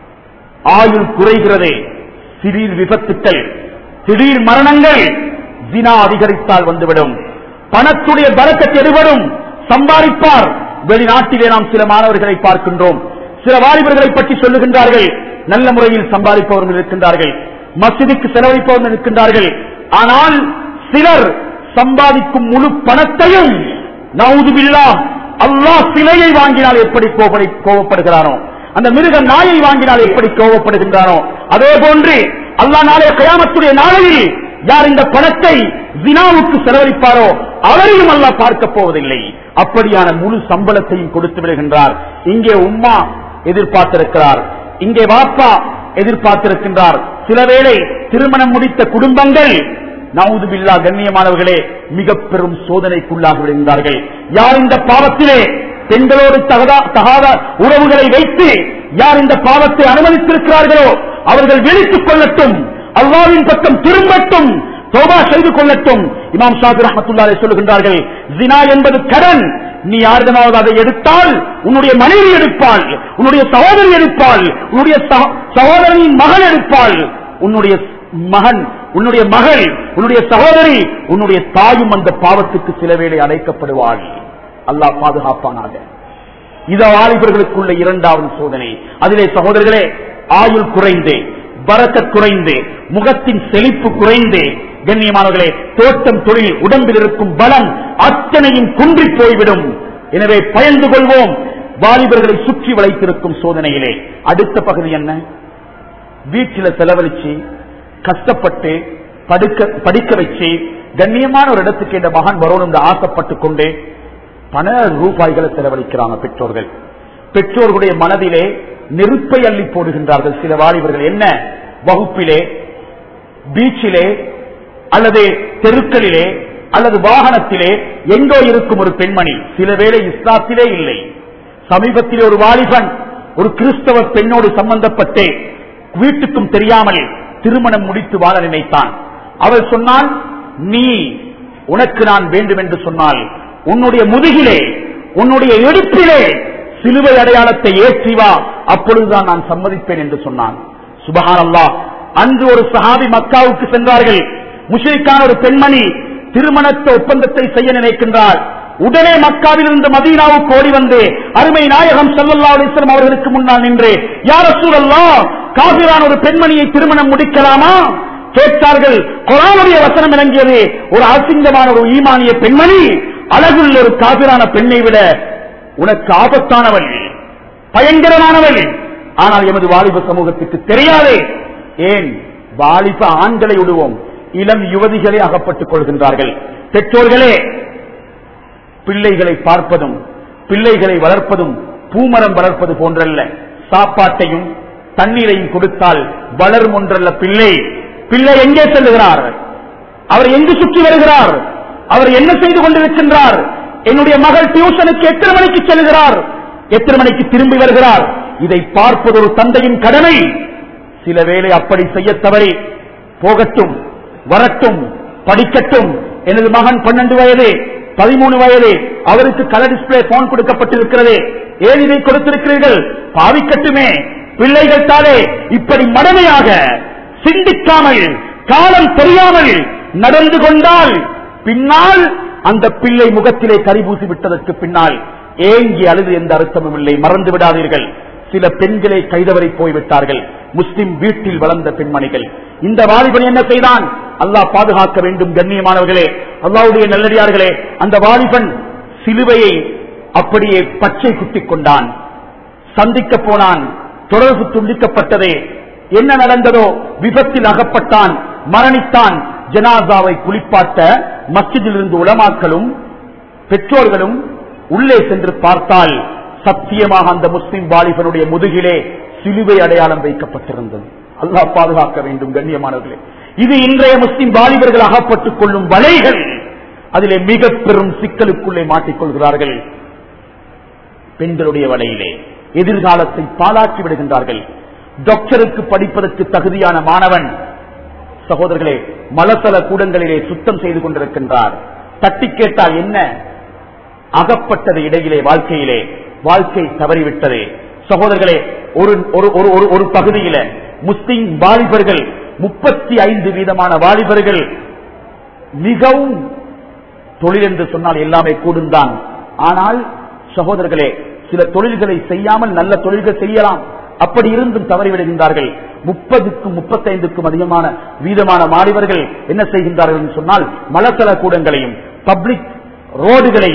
ஆயுள் குறைகிறது திடீர் விபத்துக்கள் திடீர் மரணங்கள் ஜினா அதிகரித்தால் வந்துவிடும் பணத்துடைய பறக்கத் எடுபடும் சம்பாதிப்பார் வெளிநாட்டிலே நாம் சில மாணவர்களை பார்க்கின்றோம் சில வாலிபர்களை பற்றி சொல்லுகின்றார்கள் நல்ல முறையில் சம்பாதிப்பவர்கள் இருக்கின்றார்கள் மசிதிக்கு செலவழிப்பவர்கள் இருக்கின்றார்கள் ஆனால் சிலர் சம்பாதிக்கும் முழு பணத்தையும் நவுதுபில்லா அல்லாஹ் சிலையை வாங்கினால் எப்படி கோபப்படி- கோபப்படுகிறானோ அந்த மிருக நாயை வாங்கினால் எப்படி கோபப்படுகின்றானோ அதே போன்று அல்லாஹ் நாளைய கயாமத்துடைய நாளையில் யார் இந்த பணத்தை ஜினாவுக்கு செலவழிப்பாரோ அவரையும் அல்லாஹ் பார்க்க போவதில்லை அப்படியான முழு சம்பளத்தையும் கொடுத்து விடுகின்றார் இங்கே உம்மா எதிர்பார்த்திருக்கிறார் இங்கே வாப்பா எதிர்பார்த்திருக்கின்றார் சில வேளை திருமணம் முடித்த குடும்பங்கள் நவுதுபில்லா கண்ணியமானவர்களே மிக பெரும் சோதனைக்குள்ளாகி விடுகின்றார்கள் யார் இந்த பாவத்திலே பெண்களோடு தகதா- தகாத உறவுகளை வைத்து யார் இந்த பாவத்தை அனுமதித்திருக்கிறார்களோ அவர்கள் விழித்துக் கொள்ளட்டும் அல்லாவின் பக்கம் திரும்பட்டும் தோபா செய்து கொள்ளட்டும் இமாம் ஷாபி ரஹமத்துல்லாலே சொல்லுகின்றார்கள் ஜினா என்பது கடன் நீ யாரிடமாவது அதை எடுத்தால் உன்னுடைய மனைவி எடுப்பாள் உன்னுடைய சகோதரி எடுப்பாள் உன்னுடைய சக- சகோதரனின் மகன் எடுப்பாள் உன்னுடைய மகன் உன்னுடைய மகள் உன்னுடைய சகோதரி உன்னுடைய தாயும் அந்த பாவத்துக்கு சில வேளை அழைக்கப்படுவாள் அல்லாஹ் பாதுகாப்பானாக இது வாலிபர்களுக்குள்ள இரண்டாவது சோதனை அதிலே சகோதரர்களே ஆயுள் குறைந்து வரக்கத் குறைந்து முகத்தின் செழிப்பு குறைந்து கண்ணியமானவர்களே தோட்டம் தொழில் உடம்பில் இருக்கும் பலம் அத்தனையும் குன்றி போய்விடும் எனவே பயந்து கொள்வோம் வாலிபர்களை சுற்றி வளைத்திருக்கும் சோதனையிலே அடுத்த பகுதி என்ன வீட்டில செலவழிச்சு கஷ்டப்பட்டு படுக்க படிக்க வச்சு கண்ணியமான ஒரு இடத்துக்கு இந்த மகன் வரணும் என்று ஆசைப்பட்டு கொண்டு பல ரூபாய்களை செலவழிக்கிறாங்க பெற்றோர்கள் பெற்றோர்களுடைய மனதிலே நெருப்பை அள்ளி போடுகின்றார்கள் சில வாலிபர்கள் என்ன வகுப்பிலே பீச்சிலே அல்லது தெருக்களிலே அல்லது வாகனத்திலே எங்கோ இருக்கும் ஒரு பெண்மணி சில வேளை இஸ்லாத்திலே இல்லை சமீபத்திலே ஒரு வாலிபன் ஒரு கிறிஸ்தவ பெண்ணோடு சம்பந்தப்பட்டு வீட்டுக்கும் தெரியாமல் திருமணம் முடித்து வாழ நினைத்தான் அவள் சொன்னான் நீ உனக்கு நான் வேண்டும் என்று சொன்னால் உன்னுடைய முதுகிலே உன்னுடைய எடுப்பிலே சிலுவை அடையாளத்தை ஏற்றி வா அப்பொழுதுதான் நான் சம்மதிப்பேன் என்று சொன்னான் சுபஹானல்லா அன்று ஒரு சஹாபி மக்காவுக்கு சென்றார்கள் முஷரிக்கான ஒரு பெண்மணி திருமணத்தை ஒப்பந்தத்தை செய்ய நினைக்கின்றார் உடனே மக்காவில் இருந்து மதீனாவுக்கு ஓடி வந்து அருமை நாயகம் ஸல்லல்லாஹு அலைஹி வஸல்லம் அவர்களுக்கு முன்னால் நின்று யார் ரசூலல்லாஹ் காபிரான ஒரு பெண்மணியை திருமணம் முடிக்கலாமா கேட்டார்கள் குரானுடைய வசனம் இறங்கியது ஒரு அசிங்கமான ஒரு ஈமானிய பெண்மணி அழகுள்ள ஒரு காபிரான பெண்ணை விட உனக்கு ஆபத்தானவள் பயங்கரமானவள் ஆனால் எமது வாலிப சமூகத்துக்கு தெரியாதே ஏன் வாலிப ஆண்களை விடுவோம் இளம் யுவதிகளே அகப்பட்டுக் கொள்கின்றார்கள் பெற்றோர்களே பிள்ளைகளை பார்ப்பதும் பிள்ளைகளை வளர்ப்பதும் பூமரம் வளர்ப்பது போன்றல்ல சாப்பாட்டையும் தண்ணீரையும் கொடுத்தால் வளரும் ஒன்றல்ல பிள்ளை பிள்ளை எங்கே செல்லுகிறார் அவர் எங்கு சுற்றி வருகிறார் அவர் என்ன செய்து கொண்டிருக்கின்றார் என்னுடைய மகள் டியூஷனுக்கு எத்தனை மணிக்கு செல்கிறார் எத்தனை மணிக்கு திரும்பி வருகிறார் இதை பார்ப்பது ஒரு தந்தையின் கடமை சில வேளை அப்படி செய்ய தவறி போகட்டும் வரட்டும் படிக்கட்டும் எனது மகன் பன்னெண்டு வயது பதிமூணு வயது அவருக்கு கலர் டிஸ்பிளே போன் கொடுக்கப்பட்டிருக்கிறது ஏன் இதை கொடுத்திருக்கிறீர்கள் பாவிக்கட்டுமே பிள்ளைகள் தானே இப்படி மடமையாக சிந்திக்காமல் காலம் தெரியாமல் நடந்து கொண்டால் பின்னால் அந்த பிள்ளை முகத்திலே கரிபூசி விட்டதற்கு பின்னால் ஏங்கி அழுது எந்த அர்த்தமும் இல்லை மறந்து விடாதீர்கள் சில பெண்களை கைதவரை போய்விட்டார்கள் முஸ்லிம் வீட்டில் வளர்ந்த பெண்மணிகள் இந்த வாலிபன் என்ன செய்தான் அல்லாஹ் பாதுகாக்க வேண்டும் கண்ணியமானவர்களே அல்லாவுடைய நல்லடியார்களே அந்த வாலிபன் சிலுவையை அப்படியே பச்சை குத்திக் கொண்டான் சந்திக்க போனான் தொடர்பு துண்டிக்கப்பட்டதே என்ன நடந்ததோ விபத்தில் அகப்பட்டான் மரணித்தான் ஜனாசாவை குளிப்பாட்ட மஸ்ஜிதில் இருந்து உலமாக்களும் பெற்றோர்களும் உள்ளே சென்று பார்த்தால் சத்தியமாக அந்த முஸ்லிம் வாலிபனுடைய முதுகிலே சிலுவை அடையாளம் வைக்கப்பட்டிருந்தது அல்லாஹ் பாதுகாக்க வேண்டும் கண்ணியமானவர்களே இது இன்றைய முஸ்லிம் வாலிபர்கள் அகப்பட்டுக் கொள்ளும் வலைகள் அதிலே மிக பெரும் சிக்கலுக்குள்ளே மாட்டிக்கொள்கிறார்கள் பெண்களுடைய வலையிலே எதிர்காலத்தை பாலாக்கி விடுகின்றார்கள் டாக்டருக்கு படிப்பதற்கு தகுதியான மாணவன் சகோதரர்களே மலசல கூடங்களிலே சுத்தம் செய்து கொண்டிருக்கின்றார் தட்டி கேட்டால் என்ன அகப்பட்டது இடையிலே வாழ்க்கையிலே வாழ்க்கை தவறிவிட்டது சகோதரர்களே ஒரு ஒரு ஒரு ஒரு ஒரு பகுதியில முஸ்லிம் வாலிபர்கள் முப்பத்தி ஐந்து வீதமான வாலிபர்கள் மிகவும் தொழில் என்று சொன்னால் எல்லாமே கூடுந்தான் ஆனால் சகோதரர்களே சில தொழில்களை செய்யாமல் நல்ல தொழில்கள் செய்யலாம் அப்படி இருந்தும் தவறிவிடுகின்றார்கள் முப்பதுக்கும் முப்பத்தைந்துக்கும் அதிகமான வீதமான மாணவர்கள் என்ன செய்கின்றார்கள் என்று சொன்னால் மலத்தள கூடங்களையும் பப்ளிக் ரோடுகளையும்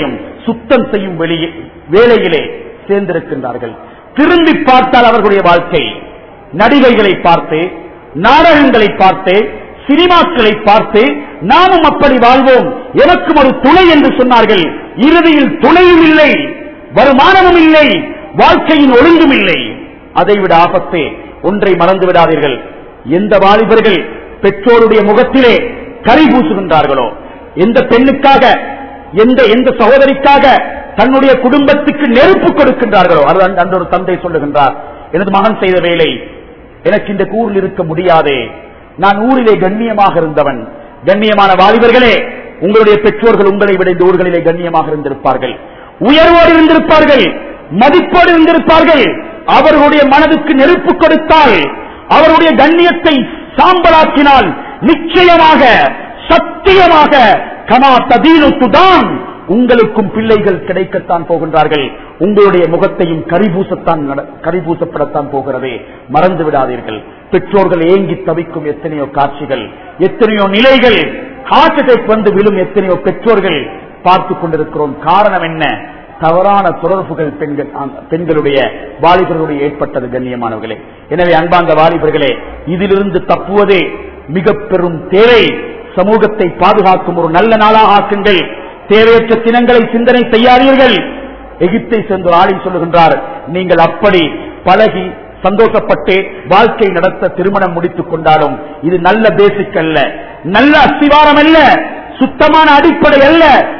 சுத்தம் செய்யும் வெளியே வேலையிலே சேர்ந்திருக்கின்றார்கள் திரும்பி பார்த்தால் அவர்களுடைய வாழ்க்கை நடிகைகளை பார்த்து நாடகங்களை பார்த்து சினிமாக்களை பார்த்து நாமும் அப்படி வாழ்வோம் எனக்கும் ஒரு துணை என்று சொன்னார்கள் இறுதியில் துணையும் இல்லை வருமானமும் இல்லை வாழ்க்கையின் ஒழுங்கும் இல்லை அதைவிட ஆபத்தே ஒன்றை மறந்து விடாதீர்கள் எந்த வாலிபர்கள் பெற்றோருடைய முகத்திலே கரி பூசுகின்றார்களோ எந்த பெண்ணுக்காக எந்த எந்த சகோதரிக்காக தன்னுடைய குடும்பத்துக்கு நெருப்பு கொடுக்கின்றார்களோ அது அந்த- அந்த ஒரு தந்தை சொல்லுகின்றார் எனது மகன் செய்த வேலை எனக்கு இந்த ஊரில் இருக்க முடியாதே நான் ஊரிலே கண்ணியமாக இருந்தவன் கண்ணியமான வாலிபர்களே உங்களுடைய பெற்றோர்கள் உங்களை விட இந்த ஊர்களிலே கண்ணியமாக இருந்திருப்பார்கள் உயர்வோடு இருந்திருப்பார்கள் மதிப்போடு இருந்திருப்பார்கள் அவர்களுடைய மனதுக்கு நெருப்பு கொடுத்தால் அவருடைய கண்ணியத்தை சாம்பலாக்கினால் நிச்சயமாக சத்தியமாக கமா ததீனு துதான் உங்களுக்கும் பிள்ளைகள் கிடைக்கத்தான் போகின்றார்கள் உங்களுடைய முகத்தையும் கரிபூசத்தான் நட- கரிபூசப்படத்தான் போகிறதே மறந்து விடாதீர்கள் பெற்றோர்கள் ஏங்கி தவிக்கும் எத்தனையோ காட்சிகள் எத்தனையோ நிலைகள் ஹார்ட் அட்டாக் வந்து விழும் எத்தனையோ பெற்றோர்கள் பார்த்து கொண்டிருக்கிறோம் காரணம் என்ன தவறான தொடர்புகள் பெண்கள் அந்த பெண்களுடைய வாலிபர்களுடைய ஏற்பட்டது கண்ணியமானவர்களே எனவே அன்பார்ந்த வாலிபர்களே இதிலிருந்து தப்புவதே மிக பெரும் தேவை சமூகத்தை பாதுகாக்கும் ஒரு நல்ல நாளாக ஆக்குங்கள் தேவையற்ற தினங்களை சிந்தனை செய்யாதீர்கள் எகிப்தை சேர்ந்த ஒரு ஆளில் சொல்லுகின்றார் நீங்கள் அப்படி பழகி சந்தோஷப்பட்டு வாழ்க்கை நடத்த திருமணம் முடித்துக் கொண்டாலும் இது நல்ல பேசிக் அல்ல நல்ல அஸ்திவாரம் அல்ல சுத்தமான அடிப்படை அல்ல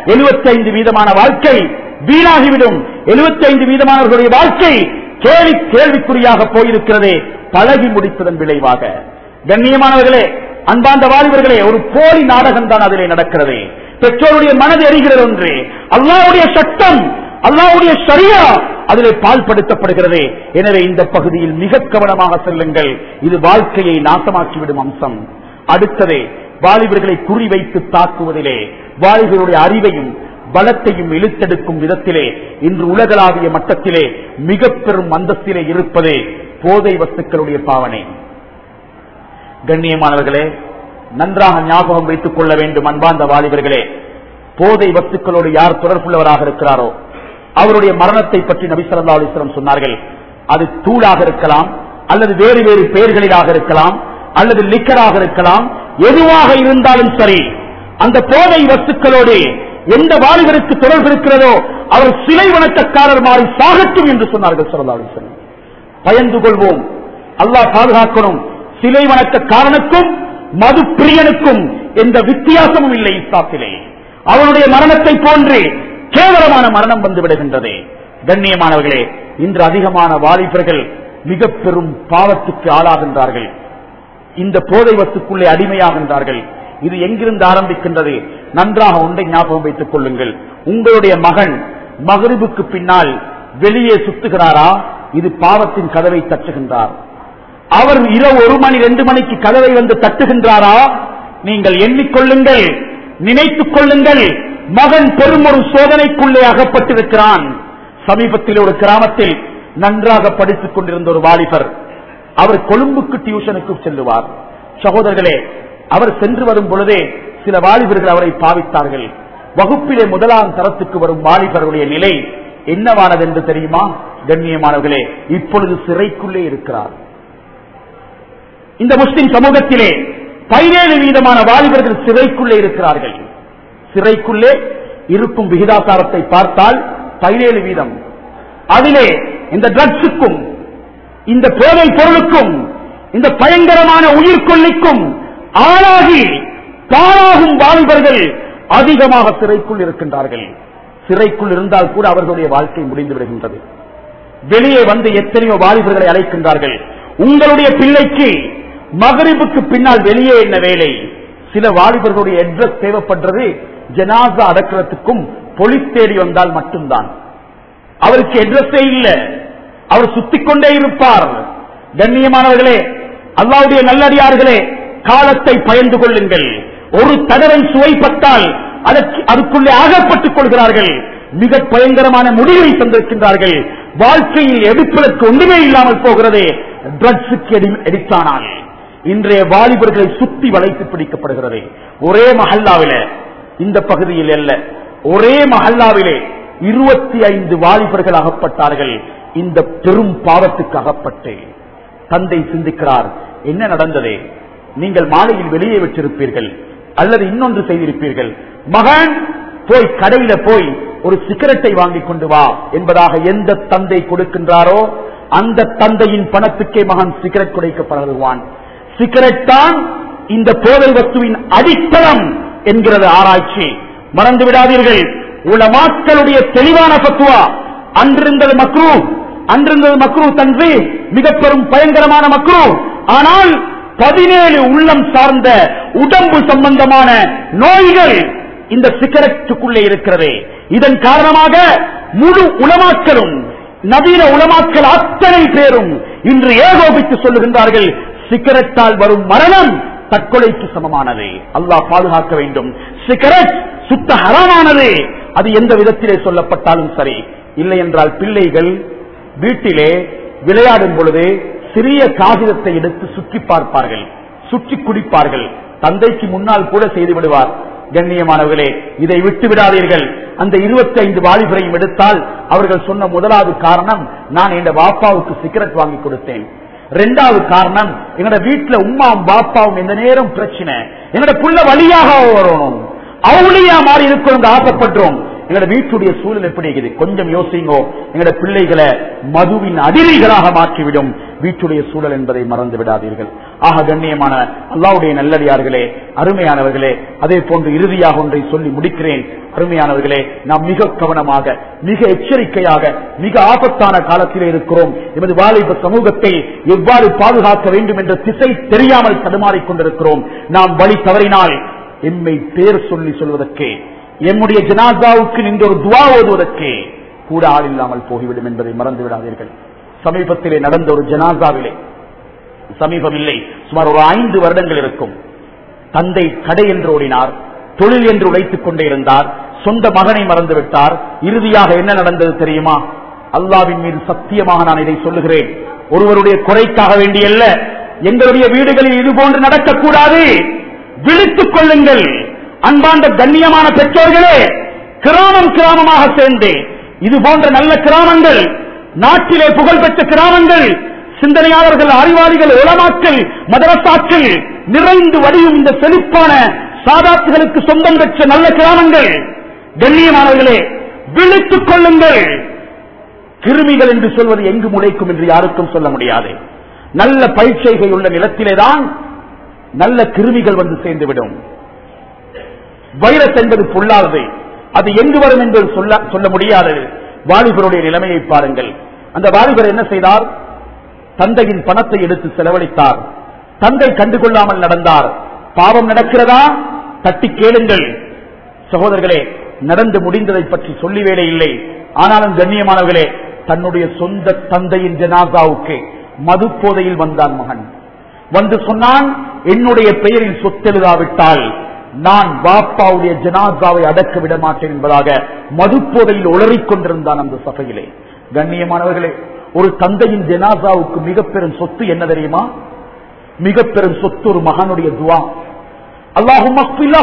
75 வீதமான வாழ்க்கை வீணாகிவிடும் 75 வீதமானவர்களுடைய வாழ்க்கை கேள்வி கேள்விக்குறியாக போயிருக்கிறதே பழகி முடிப்பதன் விளைவாக கண்ணியமானவர்களே அன்பார்ந்த வாலிபர்களே ஒரு போலி நாடகம் தான் அதிலே நடக்கிறது பெற்றோருடைய மனது எரிகிறது ஒன்று அல்லாவுடைய சட்டம் அல்லாவுடைய சரியா அதிலே பால்படுத்தப்படுகிறது எனவே இந்த பகுதியில் மிக கவனமாக செல்லுங்கள் இது வாழ்க்கையை நாசமாக்கிவிடும் அம்சம் அடுத்ததே வாலிபர்களை குறிவைத்து தாக்குவதிலே வாலிபருடைய அறிவையும் பலத்தையும் இழுத்தெடுக்கும் விதத்திலே இன்று உலகளாவிய மட்டத்திலே மிக பெரும் அந்தஸ்திலே இருப்பதே போதை வஸ்துக்களுடைய பாவனை கண்ணியமானவர்களே நன்றாக ஞாபகம் வைத்துக் கொள்ள வேண்டும் அன்பார்ந்த வாலிபர்களே போதை வஸ்துக்களோடு யார் தொடர்புள்ளவராக இருக்கிறாரோ அவருடைய மரணத்தை பற்றி நபி ஸல்லல்லாஹு அலைஹி வஸல்லம் சொன்னார்கள் அது தூளாக இருக்கலாம் அல்லது வேறு வேறு பெயர்களிலாக இருக்கலாம் அல்லது லிக்கராக இருக்கலாம் எதுவாக இருந்தாலும் சரி அந்த போதை வஸ்துக்களோடு எந்த வாலிபருக்கு தொடர்பு இருக்கிறதோ அவர் சிலை வணக்கக்காரர் மாறி சாகட்டும் என்று சொன்னார்கள் ஸல்லல்லாஹு அலைஹி வஸல்லம் பயந்து கொள்வோம் அல்லாஹ் பாதுகாக்கணும் சிலை வணக்கக்காரனுக்கும் மது பிரியனுக்கும் எந்த வித்தியாசமும் இல்லை இஸ்லாத்திலே அவனுடைய மரணத்தை போன்று கேவலமான மரணம் வந்து விடுகின்றது கண்ணியமானவர்களே இன்று அதிகமான வாலிபர்கள் மிக பெரும் பாவத்துக்கு ஆளாகின்றார்கள் இந்த போதை வஸ்துக்குள்ளே அடிமையாகின்றார்கள் இது எங்கிருந்து ஆரம்பிக்கின்றது நன்றாக ஒன்றை ஞாபகம் வைத்துக் கொள்ளுங்கள் உங்களுடைய மகன் மகரிபுக்கு பின்னால் வெளியே சுத்துகிறாரா இது பாவத்தின் கதவை தட்டுகின்றார் அவர் இரவு ஒரு மணி ரெண்டு மணிக்கு கதவை வந்து தட்டுகின்றாரா நீங்கள் எண்ணிக்கொள்ளுங்கள் நினைத்துக் கொள்ளுங்கள் மகன் பெரும் ஒரு சோதனைக்குள்ளே அகப்பட்டிருக்கிறான் சமீபத்தில் ஒரு கிராமத்தில் நன்றாக படித்துக் கொண்டிருந்த ஒரு வாலிபர் அவர் கொழும்புக்கு டியூஷனுக்கு செல்லுவார் சகோதரர்களே அவர் சென்று வரும் பொழுதே சில வாலிபர்கள் அவரை பாவித்தார்கள் வகுப்பிலே முதலாம் தரத்துக்கு வரும் வாலிபருடைய நிலை என்னவானது என்று தெரியுமா கண்ணியமானவர்களே இப்பொழுது சிறைக்குள்ளே இருக்கிறார் இந்த முஸ்லிம் சமூகத்திலே பதினேழு வீதமான வாலிபர்கள் சிறைக்குள்ளே இருக்கிறார்கள் சிறைக்குள்ளே இருக்கும் விகிதாசாரத்தை பார்த்தால் பதினேழு வீதம் அதிலே இந்த ட்ரக்ஸுக்கும் இந்த போதை பொருளுக்கும் இந்த பயங்கரமான உயிர்கொல்லிக்கும் ஆளாகி பாழாகும் வாலிபர்கள் அதிகமாக சிறைக்குள் இருக்கின்றார்கள் சிறைக்குள் இருந்தால் கூட அவர்களுடைய வாழ்க்கை முடிந்து விடுகின்றது வெளியே வந்து எத்தனையோ வாலிபர்களை அழைக்கின்றார்கள் உங்களுடைய பிள்ளைக்கு மகரிபுக்கு பின்னால் வெளியே என்ன வேலை சில வாலிபர்களுடைய அட்ரஸ் தேவைப்படுறது ஜனாசா அடக்கிறதுக்கும் போலீஸ் தேடி வந்தால் மட்டும்தான் அவருக்கு அட்ரஸே இல்ல அவர் சுத்திக் கொண்டே இருப்பார் கண்ணியமானவர்களே அல்லாவுடைய நல்லடியார்களே காலத்தை பயந்து கொள்ளுங்கள் ஒரு தடவை சுவைப்பட்டால் அதற்கு அதுக்குள்ளே அகப்பட்டுக் கொள்கிறார்கள் மிக பயங்கரமான முடிவை தந்திருக்கின்றார்கள் வாழ்க்கையில் எடுப்பதற்கு ஒன்றுமே இல்லாமல் போகிறது ட்ரக்ஸுக்கு எடித்தானால் இன்றைய வாலிபர்களை சுத்தி வளைத்து பிடிக்கப்படுகிறது ஒரே மஹல்லாவில இந்த பகுதியில் அல்ல ஒரே மஹல்லாவிலே இருபத்தி ஐந்து வாலிபர்கள் அகப்பட்டார்கள் இந்த பெரும் பாவத்துக்கு அகப்பட்டு தந்தை சிந்திக்கிறார் என்ன நடந்தது நீங்கள் மாலையில் வெளியே வச்சிருப்பீர்கள் அல்லது இன்னொன்று செய்திருப்பீர்கள் மகன் போய் கடையில போய் ஒரு சிகரெட்டை வாங்கி கொண்டு வா என்பதாக எந்த தந்தை கொடுக்கின்றாரோ அந்த தந்தையின் பணத்துக்கே மகன் சிகரெட் குடைக்கப்படுவான் சிகரெட் தான் இந்த போதை வஸ்துவின் அடித்தளம் என்கிறது ஆராய்ச்சி மறந்து விடாதீர்கள் உலமாக்களுடைய தெளிவான பத்துவா அன்றிருந்தது மக்ரூ அன்றிருந்தது மக்ரூ தன்று மிக பெரும் பயங்கரமான மக்ரூ ஆனால் பதினேழு உள்ளம் சார்ந்த உடம்பு சம்பந்தமான நோய்கள் இந்த சிகரெட்டுக்குள்ளே இருக்கிறது இதன் காரணமாக முழு உலமாக்களும் நவீன உலமாக்கள் அத்தனை பேரும் இன்று ஏகோபித்து சொல்லுகின்றார்கள் சிகரெட்டால் வரும் மரணம் தற்கொலைக்கு சமமானது அல்லாஹ் பாதுகாக்க வேண்டும் சிகரெட் சுத்த ஹராமானது அது எந்த விதத்திலே சொல்லப்பட்டாலும் சரி இல்லை என்றால் பிள்ளைகள் வீட்டிலே விளையாடும் பொழுது சிறிய காகிதத்தை எடுத்து சுற்றி பார்ப்பார்கள் சுற்றி குடிப்பார்கள் தந்தைக்கு முன்னால் கூட செய்து விடுவார் கண்ணியமானவர்களே இதை விட்டு விடாதீர்கள் அந்த இருபத்தி ஐந்து வாலிபரையும் எடுத்தால் அவர்கள் சொன்ன முதலாவது காரணம் நான் என் பாப்பாவுக்கு சிகரெட் வாங்கி கொடுத்தேன் ரெண்டாவது காரணம் எங்கட வீட்டுல உமாவும் பாப்பாவும் எந்த நேரம் பிரச்சனை என்னோட புள்ள வழியாக வரணும் அவளியா மாறி இருக்கணும் ஆசைப்படுறோம் எங்களோட வீட்டுடைய சூழல் எப்படி இருக்குது கொஞ்சம் யோசிங்கோ எங்களோட பிள்ளைகளை மதுவின் அதிரிகளாக மாற்றிவிடும் வீட்டுடைய சூழல் என்பதை மறந்து விடாதீர்கள் ஆக கண்ணியமான அல்லாவுடைய நல்லடியார்களே அருமையானவர்களே அதே போன்று இறுதியாக ஒன்றை சொல்லி முடிக்கிறேன் அருமையானவர்களே நாம் மிக கவனமாக மிக எச்சரிக்கையாக மிக ஆபத்தான காலத்திலே இருக்கிறோம் எமது வாலிப சமூகத்தை எவ்வாறு பாதுகாக்க வேண்டும் என்ற திசை தெரியாமல் தடுமாறிக் கொண்டிருக்கிறோம் நாம் வழி தவறினால் எம்மை பேர் சொல்லி சொல்வதற்கு எம்முடைய ஜனாதாவுக்கு நின்று ஒரு துவா ஓதுவதற்கு கூட ஆள் இல்லாமல் போய்விடும் என்பதை மறந்து விடாதீர்கள் சமீபத்திலே நடந்த ஒரு ஜனாதாவிலே சமீபம் இல்லை சுமார் ஒரு ஐந்து வருடங்கள் இருக்கும் தந்தை கடை என்று ஓடினார் தொழில் என்று உழைத்துக் கொண்டே இருந்தார் சொந்த மகனை மறந்து விட்டார் இறுதியாக என்ன நடந்தது தெரியுமா அல்லாவின் மீது சத்தியமாக நான் இதை சொல்லுகிறேன் ஒருவருடைய குறைக்காக வேண்டியல்ல எங்களுடைய வீடுகளில் இது போன்று நடக்கக்கூடாது விழித்துக் கொள்ளுங்கள் அன்பாண்ட கண்ணியமான பெற்றோர்களே கிராமம் கிராமமாக சேர்ந்து இது போன்ற நல்ல கிராமங்கள் நாட்டிலே புகழ்பெற்ற கிராமங்கள் சிந்தனையாளர்கள் அறிவாளிகள் உலமாக்கள் மதரசாக்கள் நிறைந்து வடியும் இந்த செழிப்பான சாதாத்துகளுக்கு சொந்தம் பெற்ற நல்ல கிராமங்கள் கண்ணியமானவர்களே விழித்துக் கொள்ளுங்கள் கிருமிகள் என்று சொல்வது எங்கு முளைக்கும் என்று யாருக்கும் சொல்ல முடியாது நல்ல பயிற்சைகை உள்ள நிலத்திலேதான் நல்ல கிருமிகள் வந்து சேர்ந்துவிடும் வைரஸ் என்பது பொல்லாதது அது எங்கு வரும் என்று சொல்ல சொல்ல முடியாதது வாலிபருடைய நிலைமையை பாருங்கள் அந்த வாலிபர் என்ன செய்தார் தந்தையின் பணத்தை எடுத்து செலவழித்தார் தந்தை கண்டுகொள்ளாமல் நடந்தார் பாவம் நடக்கிறதா தட்டி கேளுங்கள் சகோதரர்களே நடந்து முடிந்ததை பற்றி சொல்லி வேலை இல்லை ஆனாலும் கண்ணியமானவர்களே தன்னுடைய சொந்த தந்தையின் ஜனாசாவுக்கு மது போதையில் வந்தான் மகன் வந்து சொன்னான் என்னுடைய பெயரில் சொத்தெழுதாவிட்டால் நான் பாப்பாவுடைய ஜனாசாவை அடக்க விட மாட்டேன் என்பதாக மதுப்போதையில் உளறிக் கொண்டிருந்தான் அந்த சபையிலே கண்ணியமானவர்களே ஒரு தந்தையின் ஜனாசாவுக்கு மிக பெரும் சொத்து என்ன தெரியுமா மிக பெரும் சொத்து ஒரு மகனுடைய துவா அல்லாஹும்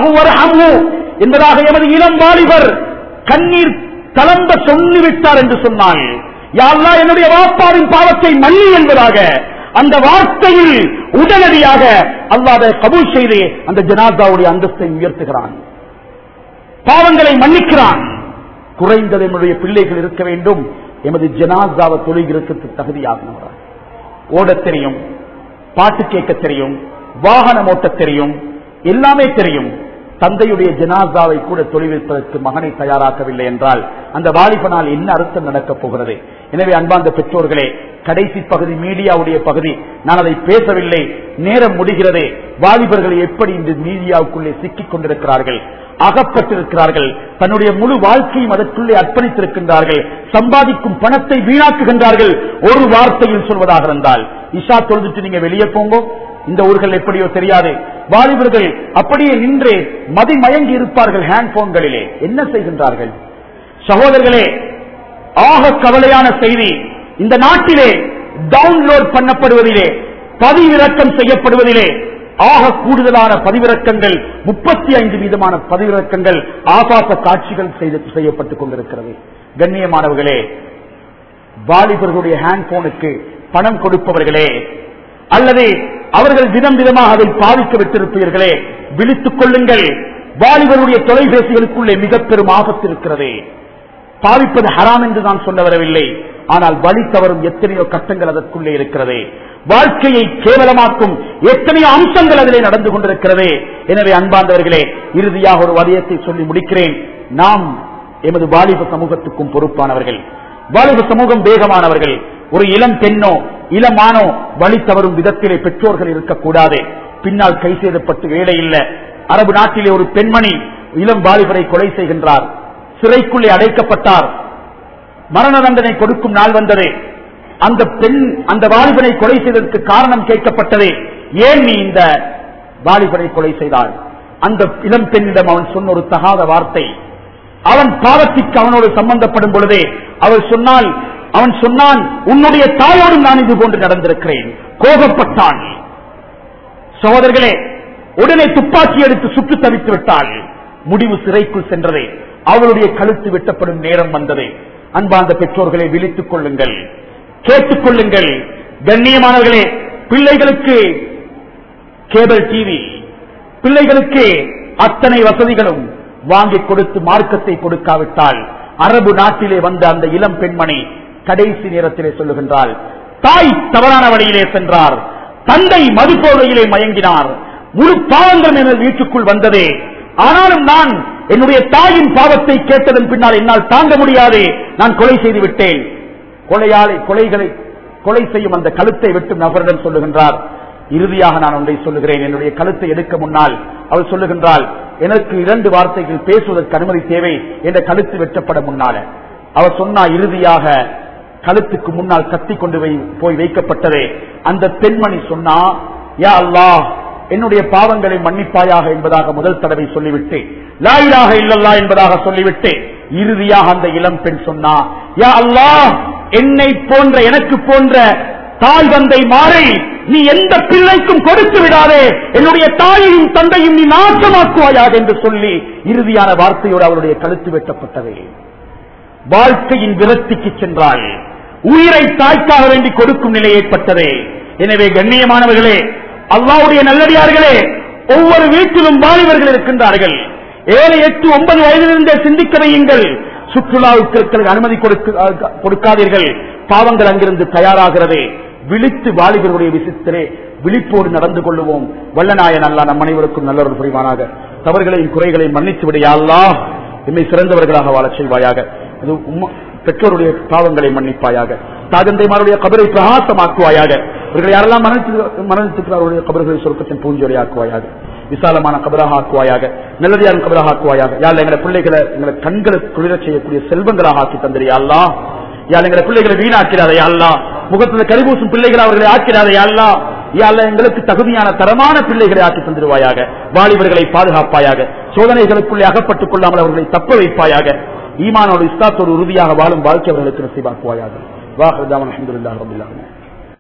என்பதாக எமது இளம் வாலிபர் கண்ணீர் கலந்த சொல்லிவிட்டார் என்று சொன்னாள் யாழ்லா என்னுடைய வாப்பாவின் பாவத்தை மன்னி என்பதாக அந்த வார்த்தையில் உடனடியாக அல்லாத கபூல் செய்து அந்த ஜனாதாவுடைய அந்தஸ்தை உயர்த்துகிறான் பாவங்களை மன்னிக்கிறான் குறைந்தது என்னுடைய பிள்ளைகள் இருக்க வேண்டும் எமது ஜனாதாவை தொழுகிறதுக்கு தகுதியாகினவரார் ஓடத் தெரியும் பாட்டு கேட்க தெரியும் வாகனம் ஓட்டத் தெரியும் எல்லாமே தெரியும் தந்தையுடைய ஜனாசாவை கூட தொழில்விப்பதற்கு மகனை தயாராக்கவில்லை என்றால் அந்த வாலிபனால் என்ன அர்த்தம் நடக்கப் போகிறது எனவே அன்பார்ந்த பெற்றோர்களே கடைசி பகுதி மீடியாவுடைய பகுதி நான் அதை பேசவில்லை நேரம் முடிகிறதே வாலிபர்கள் எப்படி இந்த மீடியாவுக்குள்ளே சிக்கிக் கொண்டிருக்கிறார்கள் அகப்பட்டிருக்கிறார்கள் தன்னுடைய முழு வாழ்க்கையும் அதற்குள்ளே அர்ப்பணித்திருக்கின்றார்கள் சம்பாதிக்கும் பணத்தை வீணாக்குகின்றார்கள் ஒரு வார்த்தையில் சொல்வதாக இருந்தால் இஷா தொழுதுட்டு நீங்க வெளியே போங்க இந்த ஊர்கள் எப்படியோ தெரியாது வாலிபர்கள் அப்படியே நின்று மதிமயங்கி இருப்பார்கள் ஹேண்ட் போன்களிலே என்ன செய்கின்றார்கள் சகோதரர்களே ஆக கவலையான செய்தி இந்த நாட்டிலே டவுன்லோட் பண்ணப்படுவதிலே பதிவிறக்கம் செய்யப்படுவதிலே ஆக கூடுதலான பதிவிறக்கங்கள் முப்பத்தி ஐந்து வீதமான பதிவிறக்கங்கள் ஆபாச காட்சிகள் செய்து செய்யப்பட்டுக் கொண்டிருக்கிறது கண்ணியமானவர்களே வாலிபர்களுடைய ஹேண்ட் போனுக்கு பணம் கொடுப்பவர்களே அல்லது அவர்கள் தினம் விதமாக அதை பாதிக்க விட்டிருப்பீர்களே விழித்துக் கொள்ளுங்கள் வாலிபருடைய தொலைபேசிகளுக்குள்ளே மிக பெரும் ஆபத்து இருக்கிறது பாவிப்பது ஹராம் என்று நான் சொல்ல வரவில்லை ஆனால் வழி தவறும் எத்தனையோ கட்டங்கள் அதற்குள்ளே இருக்கிறது வாழ்க்கையை கேவலமாக்கும் எத்தனையோ அம்சங்கள் அதிலே நடந்து கொண்டிருக்கிறது எனவே அன்பார்ந்தவர்களே இறுதியாக ஒரு வலியத்தை சொல்லி முடிக்கிறேன் நாம் எமது வாலிப சமூகத்துக்கும் பொறுப்பானவர்கள் வாலிப சமூகம் வேகமானவர்கள் ஒரு இளம் பெண்ணோ இளமானோ வழி தவறும் விதத்திலே பெற்றோர்கள் இருக்கக்கூடாது பின்னால் கை செய்தப்பட்டு வேலை இல்லை அரபு நாட்டிலே ஒரு பெண்மணி இளம் வாலிபரை கொலை செய்கின்றார் சிறைக்குள்ளே அடைக்கப்பட்டார் மரண தண்டனை கொடுக்கும் நாள் வந்தது அந்த பெண் அந்த வாலிபனை கொலை செய்ததற்கு காரணம் கேட்கப்பட்டது ஏன் நீ இந்த வாலிபனை கொலை செய்தாள் அந்த இளம் பெண்ணிடம் அவன் சொன்ன ஒரு தகாத வார்த்தை அவன் பாவத்திற்கு அவனோடு சம்பந்தப்படும் பொழுதே அவள் சொன்னால் அவன் சொன்னான் உன்னுடைய தாயோடு நான் இது போன்று நடந்திருக்கிறேன் கோபப்பட்டான் சகோதரர்களே உடனே துப்பாக்கி எடுத்து சுட்டு தவித்து விட்டாள் முடிவு சிறைக்குள் சென்றதே அவளுடைய கழுத்து வெட்டப்படும் நேரம் வந்தது அன்பார்ந்த பெற்றோர்களை விழித்துக் கொள்ளுங்கள் கேட்டுக் கொள்ளுங்கள் கண்ணியமானவர்களே பிள்ளைகளுக்கு கேபிள் டிவி பிள்ளைகளுக்கு அத்தனை வசதிகளும் வாங்கி கொடுத்து மார்க்கத்தை கொடுக்காவிட்டால் அரபு நாட்டிலே வந்த அந்த இளம் பெண்மணி கடைசி நேரத்திலே சொல்லுகின்றாள் தாய் தவறான வழியிலே சென்றார் தந்தை மதுபோதையிலே மயங்கினார் முழு பாவங்கள் என வீட்டுக்குள் வந்ததே ஆனாலும் நான் என்னுடைய தாயின் பாவத்தை கேட்டதன் பின்னால் என்னால் தாங்க முடியாது நான் கொலை செய்து விட்டேன் கொலையாளி கொலைகளை கொலை செய்யும் அந்த கழுத்தை வெட்டும் நபரிடம் சொல்லுகின்றார் இறுதியாக நான் ஒன்றை சொல்லுகிறேன் என்னுடைய கழுத்தை எடுக்க முன்னால் அவள் சொல்லுகின்றாள் எனக்கு இரண்டு வார்த்தைகள் பேசுவதற்கு அனுமதி தேவை என்ற கழுத்து வெட்டப்பட முன்னால அவர் சொன்னா இறுதியாக கழுத்துக்கு முன்னால் கத்தி கொண்டு வை- போய் வைக்கப்பட்டதே அந்த பெண்மணி சொன்னா யா அல்லாஹ் என்னுடைய பாவங்களை மன்னிப்பாயாக என்பதாக முதல் தடவை சொல்லிவிட்டு லாயிலாக இல்லல்லா என்பதாக சொல்லிவிட்டு இறுதியாக அந்த இளம் பெண் சொன்னா யா அல்லாஹ் என்னை போன்ற எனக்கு போன்ற தாய் தந்தை மாறி நீ எந்த பிள்ளைக்கும் கொடுத்து விடாதே என்னுடைய தாயையும் தந்தையும் நீ நாசமாக்குவாயாக என்று சொல்லி இறுதியான வார்த்தையோடு அவருடைய கழுத்து வெட்டப்பட்டது வாழ்க்கையின் விரக்திக்கு சென்றால் உயிரை தாய்க்காக வேண்டி கொடுக்கும் நிலை ஏற்பட்டது எனவே கண்ணியமானவர்களே அல்லாவுடைய நல்லடியார்களே ஒவ்வொரு வீட்டிலும் வாலிபர்கள் இருக்கின்றார்கள் ஏழு எட்டு ஒன்பது வயதிலிருந்தே சிந்திக்க வையுங்கள் சுற்றுலாவுக்கு அனுமதி கொடுக்க- கொடுக்காதீர்கள் பாவங்கள் அங்கிருந்து தயாராகிறது விழித்து வாலிபர்களுடைய விஷயத்திலே விழிப்போடு நடந்து கொள்ளுவோம் வல்லநாயன் அல்லா நம் அனைவருக்கும் நல்லொரு புரிவானாக தவறுகளையும் குறைகளையும் மன்னித்து விடையா அல்லாஹ் என்னை சிறந்தவர்களாக வாழச் செய்வாயாக இது உம்ம- பெற்றோருடைய பாவங்களை மன்னிப்பாயாக தாகந்தைமாருடைய கபரை பிரகாசமாக்குவாயாக இவர்கள் யாரெல்லாம் மரணித்து மரணித்திருக்கிறாருடைய கபர்களை சொர்க்கத்தின் பூஞ்சொலியாக்குவாயாக விசாலமான கபராக ஆக்குவாயாக நல்லதியான கபராக ஆக்குவாயாக யாழ் எங்களை பிள்ளைகளை எங்களை கண்களை குளிரச் செய்யக்கூடிய செல்வங்களாக ஆக்கி தந்திரியா அல்லா யாழ் எங்களை பிள்ளைகளை வீணாக்கிறாரே அல்லா முகத்தில் கரிபூசும் பிள்ளைகளை அவர்களை ஆக்கிறாரே அல்லா யாழ்ல எங்களுக்கு தகுதியான தரமான பிள்ளைகளை ஆக்கி தந்திருவாயாக வாலிபர்களை பாதுகாப்பாயாக சோதனைகளுக்குள்ளே அகப்பட்டுக் கொள்ளாமல் அவர்களை தப்ப வைப்பாயாக ஈமானோடு இஸ்லாத்தோடு உறுதியாக வாழும் வாழ்க்கை அவர்களுக்கு நசீபாக்குவாயாக வாஹ் அல்ஹம்துலில்லாஹி ரப்பில் ஆலமீன்